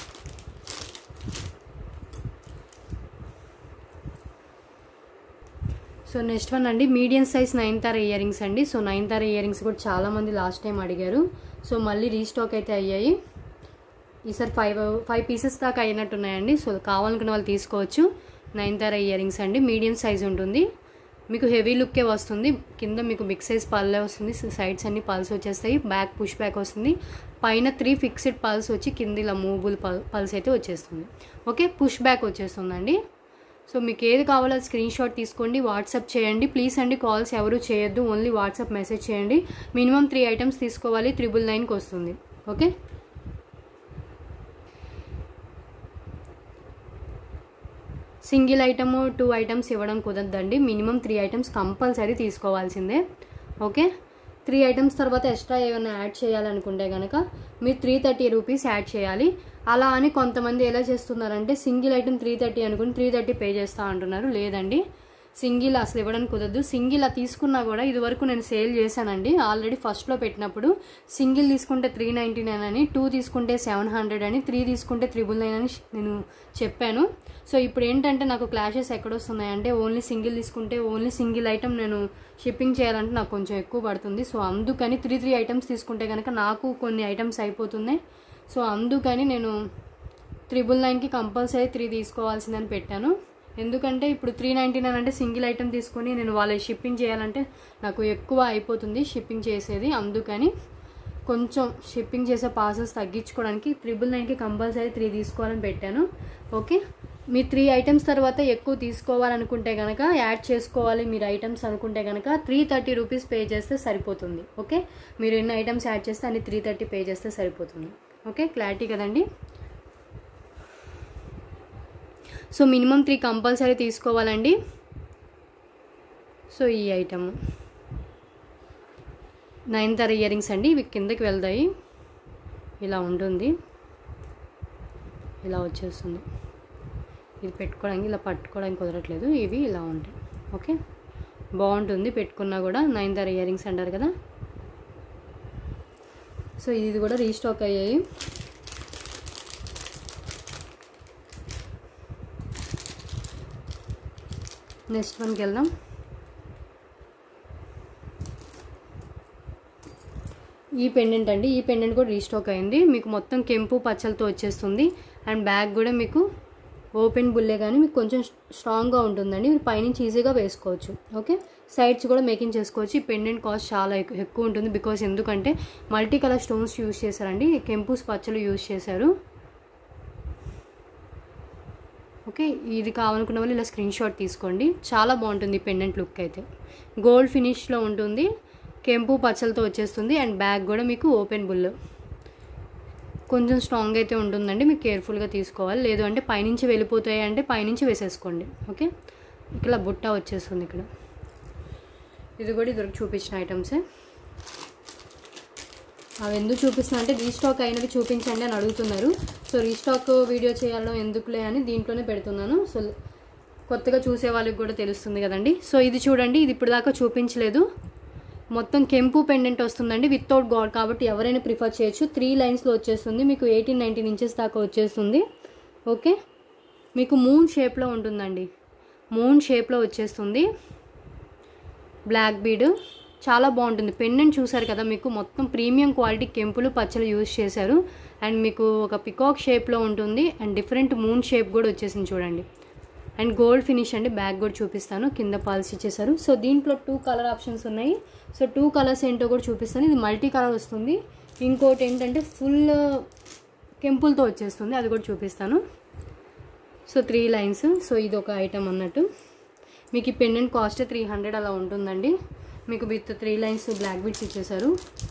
సో నెక్స్ట్ వన్ అండి మీడియం సైజ్ నైన్ తార ఇయర్ రింగ్స్ అండి సో నైన్ తార ఇయర్ రింగ్స్ కూడా చాలామంది లాస్ట్ టైం అడిగారు సో మళ్ళీ రీస్టాక్ అయితే అయ్యాయి ఈసారి ఫైవ్ ఫైవ్ పీసెస్ దాకా అయినట్టున్నాయండి సో కావాలనుకున్న వాళ్ళు తీసుకోవచ్చు నైన్ తార ఇయర్ రింగ్స్ అండి మీడియం సైజ్ ఉంటుంది మీకు హెవీ లుక్కే వస్తుంది కింద మీకు బిగ్ సైజ్ పల్లె వస్తుంది సైడ్స్ అన్ని పల్స్ వచ్చేస్తాయి బ్యాక్ పుష్ బ్యాక్ వస్తుంది పైన త్రీ ఫిక్స్డ్ పల్స్ వచ్చి కింద ఇలా మూవబుల్ పల్ పల్స్ అయితే వచ్చేస్తుంది ఓకే పుష్ బ్యాక్ వచ్చేస్తుందండి సో మీకు ఏది కావాలో అది స్క్రీన్ షాట్ తీసుకోండి వాట్సాప్ చేయండి ప్లీజ్ అండి కాల్స్ ఎవరు చేయొద్దు ఓన్లీ వాట్సాప్ మెసేజ్ చేయండి మినిమం త్రీ ఐటమ్స్ తీసుకోవాలి త్రిబుల్ నైన్కి వస్తుంది okay single item two items ఇవ్వడం కుదరదండి మినిమం త్రీ ఐటమ్స్ కంపల్సరీ తీసుకోవాల్సిందే ఓకే త్రీ ఐటమ్స్ తర్వాత ఎక్స్ట్రా ఏమైనా యాడ్ చేయాలనుకుంటే కనుక మీరు త్రీ థర్టీ రూపీస్ యాడ్ చేయాలి అలా అని కొంతమంది ఎలా చేస్తున్నారంటే సింగిల్ ఐటమ్ త్రీ థర్టీ అనుకుని త్రీ థర్టీ పే చేస్తా అంటున్నారు లేదండి సింగిల్ అసలు ఇవ్వడానికి కుదరదు సింగిల్ అది తీసుకున్నా కూడా ఇదివరకు నేను సేల్ చేశానండి ఆల్రెడీ ఫస్ట్లో పెట్టినప్పుడు సింగిల్ తీసుకుంటే త్రీ నైంటీ నైన్ అని టూ తీసుకుంటే సెవెన్ హండ్రెడ్ అని త్రీ తీసుకుంటే త్రిబుల్ నైన్ అని నేను చెప్పాను సో ఇప్పుడు ఏంటంటే నాకు క్లాషెస్ ఎక్కడొస్తున్నాయంటే ఓన్లీ సింగిల్ తీసుకుంటే ఓన్లీ సింగిల్ ఐటమ్ నేను షిప్పింగ్ చేయాలంటే నాకు కొంచెం ఎక్కువ పడుతుంది సో అందుకని త్రీ త్రీ ఐటమ్స్ తీసుకుంటే కనుక నాకు కొన్ని ఐటమ్స్ అయిపోతున్నాయి సో అందుకని నేను త్రిబుల్ నైన్కి కంపల్సరీ త్రీ తీసుకోవాల్సిందని పెట్టాను ఎందుకంటే ఇప్పుడు త్రీ నైంటీ నైన్ అంటే సింగిల్ ఐటమ్ తీసుకొని నేను వాళ్ళ షిప్పింగ్ చేయాలంటే నాకు ఎక్కువ అయిపోతుంది షిప్పింగ్ చేసేది అందుకని కొంచెం షిప్పింగ్ చేసే పార్సల్స్ తగ్గించుకోవడానికి త్రిబుల్ నైన్కి కంపల్సరీ త్రీ తీసుకోవాలని పెట్టాను ఓకే మీ త్రీ ఐటమ్స్ తర్వాత ఎక్కువ తీసుకోవాలనుకుంటే కనుక యాడ్ చేసుకోవాలి మీరు ఐటమ్స్ అనుకుంటే కనుక త్రీ థర్టీ రూపీస్ పే చేస్తే సరిపోతుంది ఓకే మీరు ఎన్ని ఐటమ్స్ యాడ్ చేస్తే అన్ని త్రీ థర్టీ పే చేస్తే సరిపోతుంది ఓకే క్లారిటీ కదండి సో మినిమం త్రీ కంపల్సరీ తీసుకోవాలండి సో ఈ ఐటమ్ నైన్ తర ఇయర్ రింగ్స్ అండి ఇవి కిందకి వెళ్తాయి ఇలా ఉంటుంది ఇలా వచ్చేస్తుంది ఇది పెట్టుకోవడానికి ఇలా పట్టుకోవడానికి కుదరట్లేదు ఇవి ఇలా ఉంటాయి ఓకే బాగుంటుంది పెట్టుకున్నా కూడా నైన్ తర ఇయర్ రింగ్స్ అంటారు కదా సో ఇది కూడా రీస్టాక్ అయ్యాయి నెక్స్ట్ వన్కి వెళ్దాం ఈ పెండెంట్ అండి ఈ పెండెంట్ కూడా రీస్టాక్ అయింది మీకు మొత్తం కెంపు పచ్చలతో వచ్చేస్తుంది అండ్ బ్యాగ్ కూడా మీకు ఓపెన్ బుల్లే కానీ మీకు కొంచెం స్ట్రాంగ్గా ఉంటుందండి మీరు పైనుంచి ఈజీగా వేసుకోవచ్చు ఓకే సైడ్స్ కూడా మేకింగ్ చేసుకోవచ్చు ఈ పెండెంట్ కాస్ట్ చాలా ఎక్కు- ఎక్కువ ఉంటుంది బికాస్ ఎందుకంటే మల్టీ కలర్ స్టోన్స్ యూస్ చేశారండి కెంపుస్ పచ్చలు యూస్ చేశారు ఓకే ఇది కావాలనుకున్న వాళ్ళు ఇలా స్క్రీన్ షాట్ తీసుకోండి చాలా బాగుంటుంది పెండెంట్ లుక్ అయితే గోల్డ్ ఫినిష్లో ఉంటుంది కెంపు పచ్చలతో వచ్చేస్తుంది అండ్ బ్యాగ్ కూడా మీకు ఓపెన్ బుల్ కొంచెం స్ట్రాంగ్ అయితే ఉంటుందండి మీకు కేర్ఫుల్గా తీసుకోవాలి లేదు అంటే పైనుంచి వెళ్ళిపోతాయి అంటే పైనుంచి వేసేసుకోండి ఓకే ఇక్కడ బుట్ట వచ్చేస్తుంది ఇక్కడ ఇది కూడా ఇదివరకు చూపించిన ఐటమ్సే అవి ఎందుకు చూపిస్తున్నా అంటే రీస్టాక్ అయినవి చూపించండి అని అడుగుతున్నారు సో రీస్టాక్ వీడియో చేయడం ఎందుకులే అని దీంట్లోనే పెడుతున్నాను సో కొత్తగా చూసే వాళ్ళకి కూడా తెలుస్తుంది కదండి సో ఇది చూడండి ఇది ఇప్పుడు దాకా చూపించలేదు మొత్తం కెంపు పెండెంట్ వస్తుందండి వితౌట్ గాడ్ కాబట్టి ఎవరైనా ప్రిఫర్ చేయొచ్చు త్రీ లైన్స్లో వచ్చేస్తుంది మీకు ఎయిటీన్ నైన్టీన్ ఇంచెస్ దాకా వచ్చేస్తుంది ఓకే మీకు మూన్ షేప్లో ఉంటుందండి మూన్ షేప్లో వచ్చేస్తుంది బ్లాక్ బీడ్ చాలా బాగుంటుంది పెండెంట్ చూసారు కదా మీకు మొత్తం ప్రీమియం క్వాలిటీ కెంపులు పచ్చలు యూజ్ చేశారు అండ్ మీకు ఒక పికాక్ షేప్లో ఉంటుంది అండ్ డిఫరెంట్ మూన్ షేప్ కూడా వచ్చేసింది చూడండి అండ్ గోల్డ్ ఫినిష్ అండి బ్యాక్ కూడా చూపిస్తాను కింద పాల్స్ ఇచ్చేసారు సో దీంట్లో టూ కలర్ ఆప్షన్స్ ఉన్నాయి సో టూ కలర్స్ ఏంటో కూడా చూపిస్తాను ఇది మల్టీ కలర్ వస్తుంది ఇంకోటి ఏంటంటే ఫుల్ కెంపుల్తో వచ్చేస్తుంది అది కూడా చూపిస్తాను సో త్రీ లైన్స్ సో ఇది ఒక ఐటమ్ అన్నట్టు మీకు ఈ పెండెంట్ కాస్ట్ త్రీ హండ్రెడ్ అలా ఉంటుందండి మీకు with three lines black beads ఇచ్చేసారు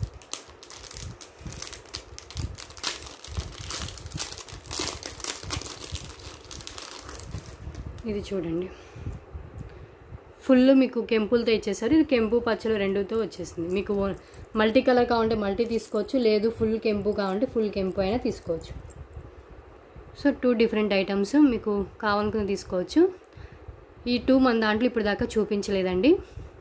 ఇది చూడండి ఫుల్ మీకు కెంపులతో ఇచ్చేసారు ఇది కెంపు పచ్చలు రెండుతో వచ్చేసింది మీకు మల్టీ కలర్ కావాలంటే మల్టీ తీసుకోవచ్చు లేదు ఫుల్ కెంపు కావాలంటే ఫుల్ కెంపు అయినా తీసుకోవచ్చు సో టూ డిఫరెంట్ ఐటమ్స్ మీకు కావాలనుకుని తీసుకోవచ్చు ఈ టూ మన దాంట్లో ఇప్పుడు దాకా చూపించలేదండి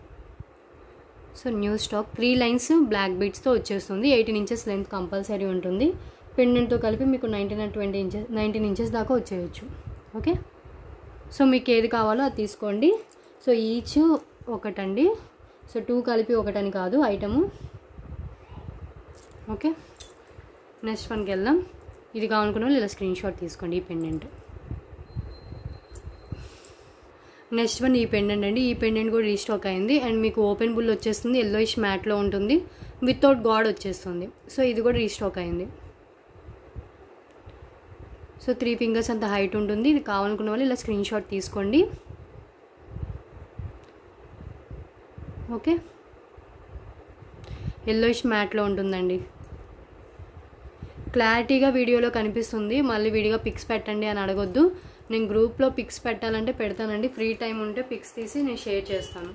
so new stock three lines black బీట్స్తో వచ్చేస్తుంది ఎయిటీన్ ఇంచెస్ లెంత్ కంపల్సరీ ఉంటుంది పెండెంట్తో కలిపి మీకు nineteen and twenty inches nineteen inches దాకా వచ్చేయచ్చు ఓకే సో మీకు ఏది కావాలో అది తీసుకోండి సో ఈచ్ ఒకటండి సో టూ కలిపి ఒకటని కాదు ఐటము ఓకే నెక్స్ట్ వన్కి వెళ్దాం ఇది కావాలనుకున్న వాళ్ళు ఇలా స్క్రీన్ షాట్ తీసుకోండి ఈ పెండెంట్ నెక్స్ట్ వన్ ఈ పెండెంట్ అండి ఈ పెండెంట్ కూడా రీస్టాక్ అయింది అండ్ మీకు ఓపెన్ బుల్ వచ్చేస్తుంది ఎల్లోయిష్ మ్యాట్లో ఉంటుంది వితౌట్ గాడ్ వచ్చేస్తుంది సో ఇది కూడా రీస్టాక్ అయింది సో త్రీ ఫింగర్స్ అంత హైట్ ఉంటుంది ఇది కావాలనుకున్న వాళ్ళు ఇలా స్క్రీన్ షాట్ తీసుకోండి ఓకే ఎల్లోయిష్ మ్యాట్లో ఉంటుందండి క్లారిటీగా వీడియోలో కనిపిస్తుంది మళ్ళీ విడిగా పిక్స్ పెట్టండి అని అడగొద్దు నేను గ్రూప్లో పిక్స్ పెట్టాలంటే పెడతానండి ఫ్రీ టైం ఉంటే పిక్స్ తీసి నేను షేర్ చేస్తాను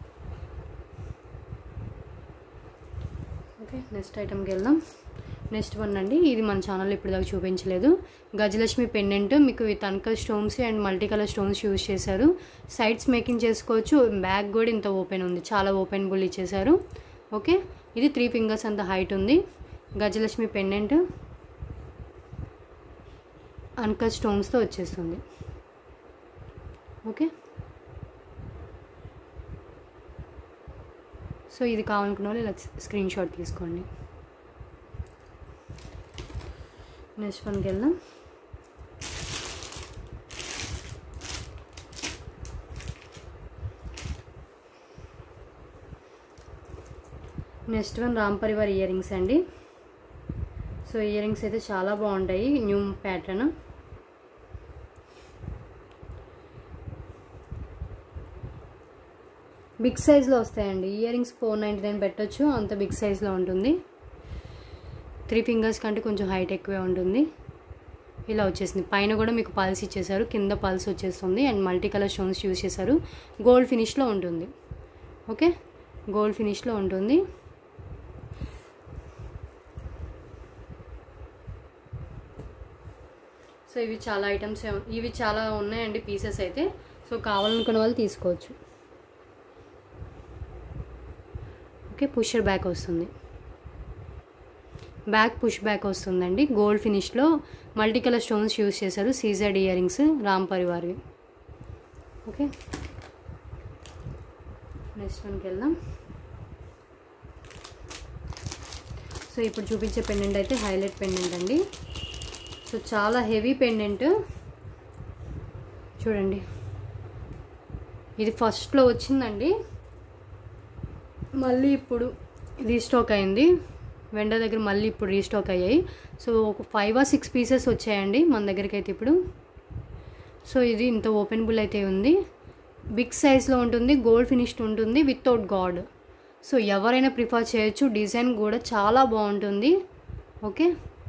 ఓకే నెక్స్ట్ ఐటమ్కి వెళ్దాం నెక్స్ట్ వన్ అండి ఇది మన ఛానల్ ఇప్పుడు దాకా చూపించలేదు గజలక్ష్మి పెండెంట్ మీకు with uncut stones and multi colour stones use చేశారు సైడ్స్ మేకింగ్ చేసుకోవచ్చు బ్యాక్ కూడా ఇంత ఓపెన్ ఉంది చాలా ఓపెన్ బుల్ ఇచ్చేసారు ఓకే ఇది త్రీ ఫింగర్స్ అంత హైట్ ఉంది గజలక్ష్మి పెండెంట్ అన్కల్ స్టోన్స్తో వచ్చేస్తుంది ఓకే సో ఇది కావాలనుకున్న వాళ్ళు ఇలా స్క్రీన్ షాట్ తీసుకోండి నెక్స్ట్ వన్కి వెళ్దాం next one Ram Parivar ear rings అండి సో ఇయర్ రింగ్స్ అయితే చాలా బాగుంటాయి న్యూ ప్యాటర్న్ బిగ్ సైజ్లో వస్తాయండి earrings four ninety nine పెట్టచ్చు అంత బిగ్ సైజ్లో ఉంటుంది త్రీ ఫింగర్స్ కంటే కొంచెం హైట్ ఎక్కువే ఉంటుంది ఇలా వచ్చేసింది పైన కూడా మీకు పల్స్ ఇచ్చేసారు కింద పల్స్ వచ్చేస్తుంది and multi colour stones use చేశారు గోల్డ్ ఫినిష్లో ఉంటుంది ఓకే గోల్డ్ ఫినిష్లో ఉంటుంది సో ఇవి చాలా ఐటమ్స్ ఇవి చాలా ఉన్నాయండి పీసెస్ అయితే సో కావాలనుకున్న వాళ్ళు తీసుకోవచ్చు ఓకే పుషర్ బ్యాక్ వస్తుంది బ్యాక్ పుష్ బ్యాక్ వస్తుందండి గోల్డ్ ఫినిష్లో మల్టీ కలర్ స్టోన్స్ యూస్ చేశారు సీజర్డ్ ఇయర్ రింగ్స్ రామ్ పరివార్వి ఓకే నెక్స్ట్ వన్కి వెళ్దాం సో ఇప్పుడు చూపించే పెండెంట్ అయితే హైలైట్ పెండెంట్ అండి సో చాలా హెవీ పెండెంట్ చూడండి ఇది ఫస్ట్లో వచ్చిందండి మళ్ళీ ఇప్పుడు రీస్టాక్ అయింది వెండ దగ్గర మళ్ళీ ఇప్పుడు రీస్టాక్ అయ్యాయి సో ఒక ఫైవ్ ఆర్ సిక్స్ పీసెస్ వచ్చాయండి మన దగ్గరికి అయితే ఇప్పుడు సో ఇది ఇంత ఓపెన్ బుల్ అయితే ఉంది బిగ్ సైజ్లో ఉంటుంది గోల్డ్ ఫినిష్డ్ ఉంటుంది వితౌట్ గాడ్ సో ఎవరైనా ప్రిఫర్ చేయొచ్చు డిజైన్ కూడా చాలా బాగుంటుంది ఓకే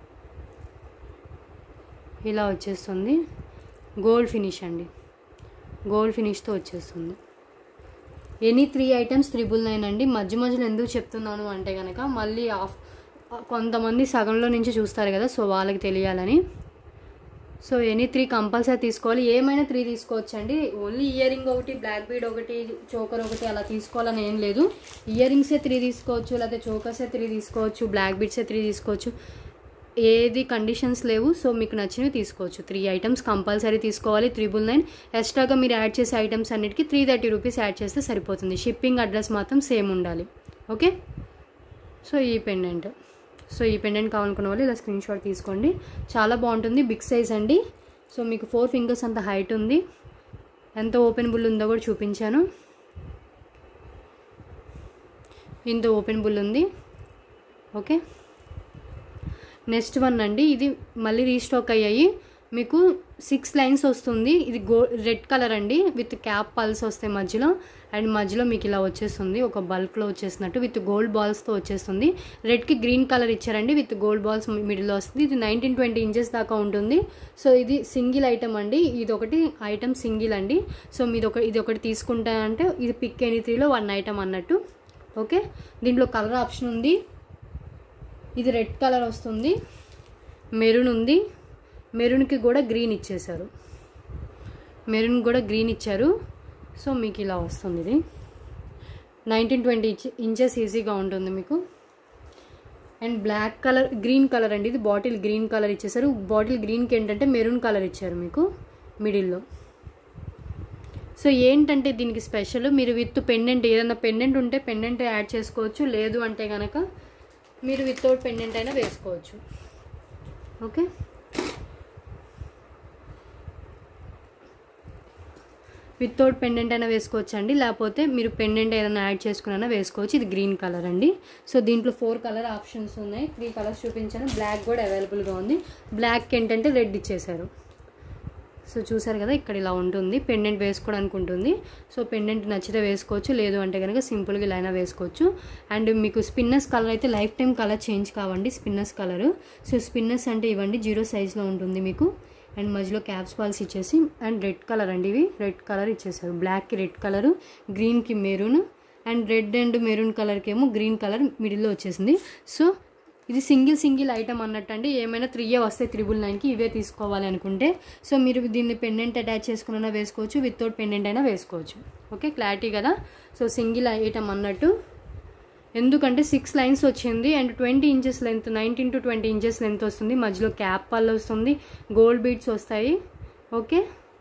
ఇలా వచ్చేస్తుంది గోల్డ్ ఫినిష్ అండి గోల్డ్ ఫినిష్తో వచ్చేస్తుంది any three items triple nine అండి మధ్య మధ్యలో ఎందుకు చెప్తున్నాను అంటే కనుక మళ్ళీ ఆఫ్ కొంతమంది సగంలో నుంచి చూస్తారు కదా సో వాళ్ళకి తెలియాలని సో ఎనీ త్రీ కంపల్సరీ తీసుకోవాలి ఏమైనా త్రీ తీసుకోవచ్చండి ఓన్లీ ఇయర్ రింగ్ ఒకటి బ్లాక్ బీడ్ ఒకటి చోకర్ ఒకటి అలా తీసుకోవాలని ఏం లేదు ఇయర్ రింగ్సే త్రీ తీసుకోవచ్చు లేకపోతే చోకర్సే త్రీ తీసుకోవచ్చు బ్లాక్ బీడ్సే త్రీ తీసుకోవచ్చు ఏది కండిషన్స్ లేవు సో మీకు నచ్చినవి తీసుకోవచ్చు త్రీ ఐటమ్స్ కంపల్సరీ తీసుకోవాలి త్రిబుల్ నైన్ ఎక్స్ట్రాగా మీరు యాడ్ చేసే ఐటమ్స్ అన్నిటికీ త్రీ థర్టీ రూపీస్ యాడ్ చేస్తే సరిపోతుంది షిప్పింగ్ అడ్రస్ మాత్రం సేమ్ ఉండాలి ఓకే సో ఈ పెండెంట్ సో ఈ పెండెంట్ కావాలనుకున్న వాళ్ళు ఇలా స్క్రీన్ షాట్ తీసుకోండి చాలా బాగుంటుంది బిగ్ సైజ్ అండి సో మీకు ఫోర్ ఫింగర్స్ అంత హైట్ ఉంది ఎంత ఓపెన్ బుల్ ఉందో కూడా చూపించాను ఇంత ఓపెన్ బుల్ ఉంది ఓకే నెక్స్ట్ వన్ అండి ఇది మళ్ళీ రీస్టాక్ అయ్యాయి మీకు సిక్స్ లైన్స్ వస్తుంది ఇది గో రెడ్ కలర్ అండి విత్ క్యాప్ పల్స్ వస్తాయి మధ్యలో అండ్ మధ్యలో మీకు ఇలా వచ్చేస్తుంది ఒక బల్క్లో వచ్చేసినట్టు విత్ గోల్డ్ బాల్స్తో వచ్చేస్తుంది రెడ్కి గ్రీన్ కలర్ ఇచ్చారండి విత్ గోల్డ్ బాల్స్ మిడిల్లో వస్తుంది ఇది నైన్టీన్ ట్వంటీ ఇంచెస్ దాకా ఉంటుంది సో ఇది సింగిల్ ఐటమ్ అండి ఇది ఒకటి ఐటమ్ సింగిల్ అండి సో మీది ఒక ఇది ఒకటి తీసుకుంటా అంటే ఇది పిక్ ఎనీ త్రీలో వన్ ఐటమ్ అన్నట్టు ఓకే దీంట్లో కలర్ ఆప్షన్ ఉంది ఇది రెడ్ కలర్ వస్తుంది మెరూన్ ఉంది మెరూన్కి కూడా గ్రీన్ ఇచ్చేశారు మెరూన్ కూడా గ్రీన్ ఇచ్చారు సో మీకు ఇలా వస్తుంది ఇది నైన్టీన్ ట్వంటీ ఇంచెస్ ఈజీగా ఉంటుంది మీకు and black colour green colour అండి ఇది బాటిల్ గ్రీన్ కలర్ ఇచ్చేసారు బాటిల్ గ్రీన్కి ఏంటంటే మెరూన్ కలర్ ఇచ్చారు మీకు మిడిల్లో సో ఏంటంటే దీనికి స్పెషల్ మీరు విత్ పెండెంట్ ఏదైనా పెండెంట్ ఉంటే పెండెంట్ యాడ్ చేసుకోవచ్చు లేదు అంటే కనుక మీరు వితౌట్ పెండెంట్ అయినా వేసుకోవచ్చు ఓకే వితౌట్ పెండెంట్ అయినా వేసుకోవచ్చు అండి లేకపోతే మీరు పెండెంట్ ఏదైనా యాడ్ చేసుకున్నా వేసుకోవచ్చు ఇది గ్రీన్ కలర్ అండి సో దీంట్లో ఫోర్ కలర్ ఆప్షన్స్ ఉన్నాయి త్రీ కలర్స్ చూపించాను బ్లాక్ కూడా అవైలబుల్గా ఉంది బ్లాక్ ఏంటంటే రెడ్ ఇచ్చేసారు సో చూసారు కదా ఇక్కడ ఇలా ఉంటుంది పెండెంట్ వేసుకోవడానికి ఉంటుంది సో పెండెంట్ నచ్చితే వేసుకోవచ్చు లేదు అంటే కనుక సింపుల్గా ఇలా అయినా వేసుకోవచ్చు అండ్ మీకు స్పిన్నర్స్ కలర్ అయితే లైఫ్ టైం కలర్ చేంజ్ కావండి స్పిన్నర్స్ కలర్ సో స్పిన్నర్స్ అంటే ఇవ్వండి జీరో సైజ్లో ఉంటుంది మీకు అండ్ మధ్యలో క్యాప్స్ పాల్స్ ఇచ్చేసి అండ్ రెడ్ కలర్ అండి ఇవి రెడ్ కలర్ ఇచ్చేసారు బ్లాక్కి రెడ్ కలరు గ్రీన్కి maroon and red and maroon కలర్కి ఏమో గ్రీన్ కలర్ మిడిల్లో వచ్చేసింది సో ఇది సింగిల్ సింగిల్ ఐటమ్ అన్నట్టు అండి ఏమైనా త్రీ ఏ వస్తాయి త్రిబుల్ నైన్కి ఇవే తీసుకోవాలి అనుకుంటే సో మీరు దీన్ని పెండెంట్ అటాచ్ చేసుకున్నా వేసుకోవచ్చు వితౌట్ పెండెంట్ అయినా వేసుకోవచ్చు ఓకే క్లారిటీ కదా సో సింగిల్ ఐటమ్ అన్నట్టు ఎందుకంటే సిక్స్ లైన్స్ వచ్చింది and twenty inches length nineteen to twenty inches length వస్తుంది మధ్యలో క్యాప్ పళ్ళు వస్తుంది గోల్డ్ బీడ్స్ వస్తాయి ఓకే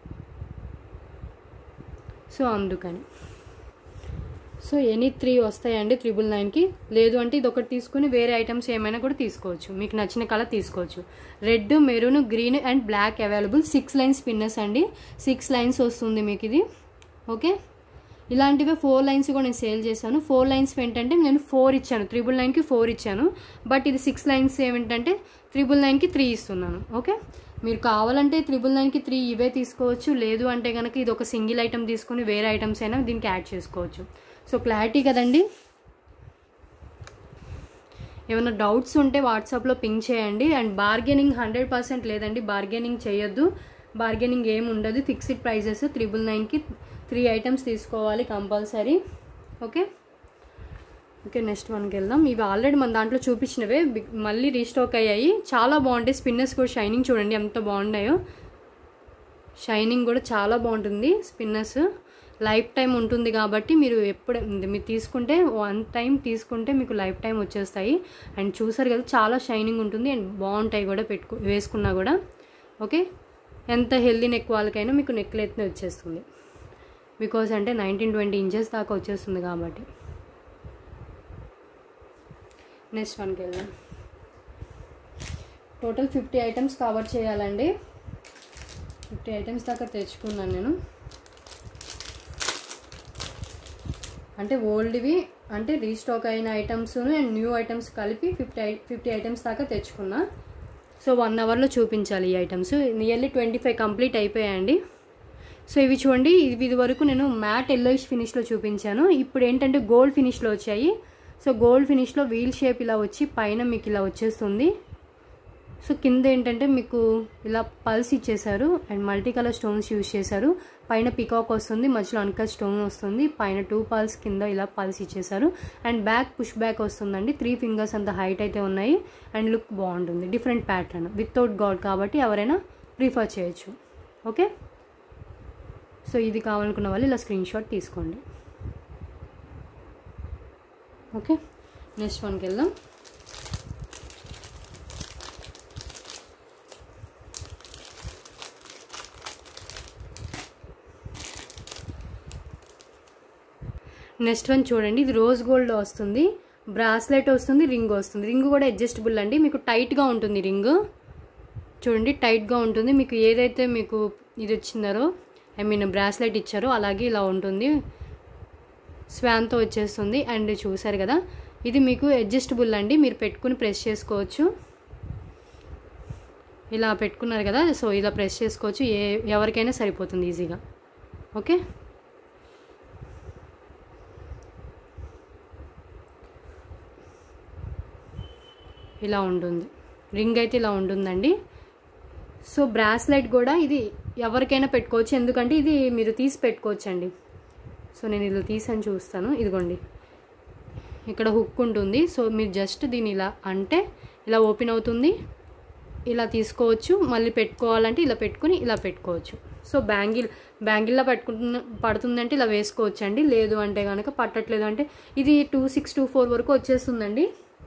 సో అందుకని సో ఎనీ త్రీ వస్తాయండి త్రిబుల్ నైన్కి లేదు అంటే ఇది ఒకటి తీసుకుని వేరే ఐటమ్స్ ఏమైనా కూడా తీసుకోవచ్చు మీకు నచ్చిన కలర్ తీసుకోవచ్చు red maroon green and black available six lines పిన్నర్స్ అండి సిక్స్ లైన్స్ వస్తుంది మీకు ఇది ఓకే ఇలాంటివే ఫోర్ లైన్స్ కూడా నేను సేల్ చేశాను ఫోర్ లైన్స్ ఏంటంటే నేను ఫోర్ ఇచ్చాను త్రిబుల్ నైన్కి ఫోర్ ఇచ్చాను బట్ ఇది సిక్స్ లైన్స్ ఏమిటంటే త్రిబుల్ నైన్కి త్రీ ఇస్తున్నాను ఓకే మీరు కావాలంటే త్రిబుల్ నైన్కి త్రీ ఇవే తీసుకోవచ్చు లేదు అంటే కనుక ఇది ఒక సింగిల్ ఐటమ్ తీసుకొని వేరే ఐటమ్స్ అయినా దీనికి యాడ్ చేసుకోవచ్చు సో క్లారిటీ కదండి ఏమైనా డౌట్స్ ఉంటే వాట్సాప్లో పింక్ చేయండి అండ్ బార్గెనింగ్ హండ్రెడ్ పర్సెంట్ లేదండి బార్గెనింగ్ చేయొద్దు బార్గెనింగ్ ఏం ఉండదు ఫిక్స్డ్ ప్రైజెస్ త్రిబుల్ నైన్కి త్రీ ఐటమ్స్ తీసుకోవాలి కంపల్సరీ ఓకే ఓకే నెక్స్ట్ వన్కి వెళ్దాం ఇవి ఆల్రెడీ మన దాంట్లో చూపించినవే బిగ్- మళ్ళీ రీస్టాక్ అయ్యాయి చాలా బాగుంటాయి స్పిన్నర్స్ కూడా షైనింగ్ చూడండి ఎంత బాగున్నాయో షైనింగ్ కూడా చాలా బాగుంటుంది స్పిన్నర్స్ లైఫ్ టైం ఉంటుంది కాబట్టి మీరు ఎప్పుడు మీరు తీసుకుంటే వన్ టైం తీసుకుంటే మీకు లైఫ్ టైం వచ్చేస్తాయి అండ్ చూసారు కదా చాలా షైనింగ్ ఉంటుంది అండ్ బాగుంటాయి కూడా పెట్టుకు వేసుకున్నా కూడా ఓకే ఎంత హెల్దీ నెక్ వాళ్ళకైనా మీకు నెక్ లెత్తే వచ్చేస్తుంది బికాస్ అంటే నైన్టీన్ ట్వంటీ ఇంచెస్ దాకా వచ్చేస్తుంది కాబట్టి నెక్స్ట్ వన్కి వెళ్దాం టోటల్ ఫిఫ్టీ ఐటమ్స్ కవర్ చేయాలండి ఫిఫ్టీ ఐటమ్స్ దాకా తెచ్చుకున్నాను నేను అంటే ఓల్డ్వి అంటే రీస్టాక్ అయిన ఐటమ్స్ అండ్ న్యూ ఐటమ్స్ కలిపి ఫిఫ్టీ ఫిఫ్టీ ఐటమ్స్ దాకా తెచ్చుకున్నా సో వన్ అవర్లో చూపించాలి ఈ items nearly twenty five complete అయిపోయాయండి సో ఇవి చూడండి ఇవి ఇది వరకు నేను మ్యాట్ ఎల్లోయిష్ ఫినిష్లో చూపించాను ఇప్పుడు ఏంటంటే గోల్డ్ ఫినిష్లో వచ్చాయి సో గోల్డ్ ఫినిష్లో వీల్ షేప్ ఇలా వచ్చి పైన మీకు ఇలా వచ్చేస్తుంది సో కింద ఏంటంటే మీకు ఇలా పల్స్ ఇచ్చేసారు and multi colour stones use చేశారు పైన పికాక్ వస్తుంది మధ్యలో అన్కట్ స్టోన్ వస్తుంది పైన టూ పల్స్ కింద ఇలా పల్స్ ఇచ్చేసారు అండ్ బ్యాక్ పుష్ బ్యాక్ వస్తుందండి త్రీ ఫింగర్స్ అంత హైట్ అయితే ఉన్నాయి అండ్ లుక్ బాగుంటుంది డిఫరెంట్ ప్యాటర్న్ వితౌట్ గాడ్ కాబట్టి ఎవరైనా ప్రిఫర్ చేయొచ్చు ఓకే సో ఇది కావాలనుకున్న వాళ్ళు ఇలా స్క్రీన్ షాట్ తీసుకోండి ఓకే నెక్స్ట్ వన్కి వెళ్దాం నెక్స్ట్ వన్ చూడండి ఇది రోజ్ గోల్డ్ వస్తుంది బ్రాస్లెట్ వస్తుంది రింగ్ వస్తుంది రింగ్ కూడా అడ్జస్టబుల్ అండి మీకు టైట్గా ఉంటుంది రింగ్ చూడండి టైట్గా ఉంటుంది మీకు ఏదైతే మీకు ఇది వచ్చిందారో ఐ మీన్ బ్రాస్లెట్ ఇచ్చారో అలాగే ఇలా ఉంటుంది స్వాన్తో వచ్చేస్తుంది అండ్ చూసారు కదా ఇది మీకు అడ్జస్టబుల్ అండి మీరు పెట్టుకుని ప్రెస్ చేసుకోవచ్చు ఇలా పెట్టుకున్నారు కదా సో ఇలా ప్రెస్ చేసుకోవచ్చు ఏ ఎవరికైనా సరిపోతుంది ఈజీగా ఓకే ఇలా ఉంటుంది రింగ్ అయితే ఇలా ఉంటుందండి సో బ్రాస్లెట్ కూడా ఇది ఎవరికైనా పెట్టుకోవచ్చు ఎందుకంటే ఇది మీరు తీసి పెట్టుకోవచ్చు అండి సో నేను ఇలా తీసని చూస్తాను ఇదిగోండి ఇక్కడ హుక్ ఉంటుంది సో మీరు జస్ట్ దీన్ని ఇలా అంటే ఇలా ఓపెన్ అవుతుంది ఇలా తీసుకోవచ్చు మళ్ళీ పెట్టుకోవాలంటే ఇలా పెట్టుకుని ఇలా పెట్టుకోవచ్చు సో బ్యాంగిల్ బ్యాంగిల్లో పెట్టుకుంటున్న పడుతుందంటే ఇలా వేసుకోవచ్చు అండి లేదు అంటే కనుక పట్టట్లేదు అంటే ఇది టూ సిక్స్ టూ ఫోర్ వరకు వచ్చేస్తుందండి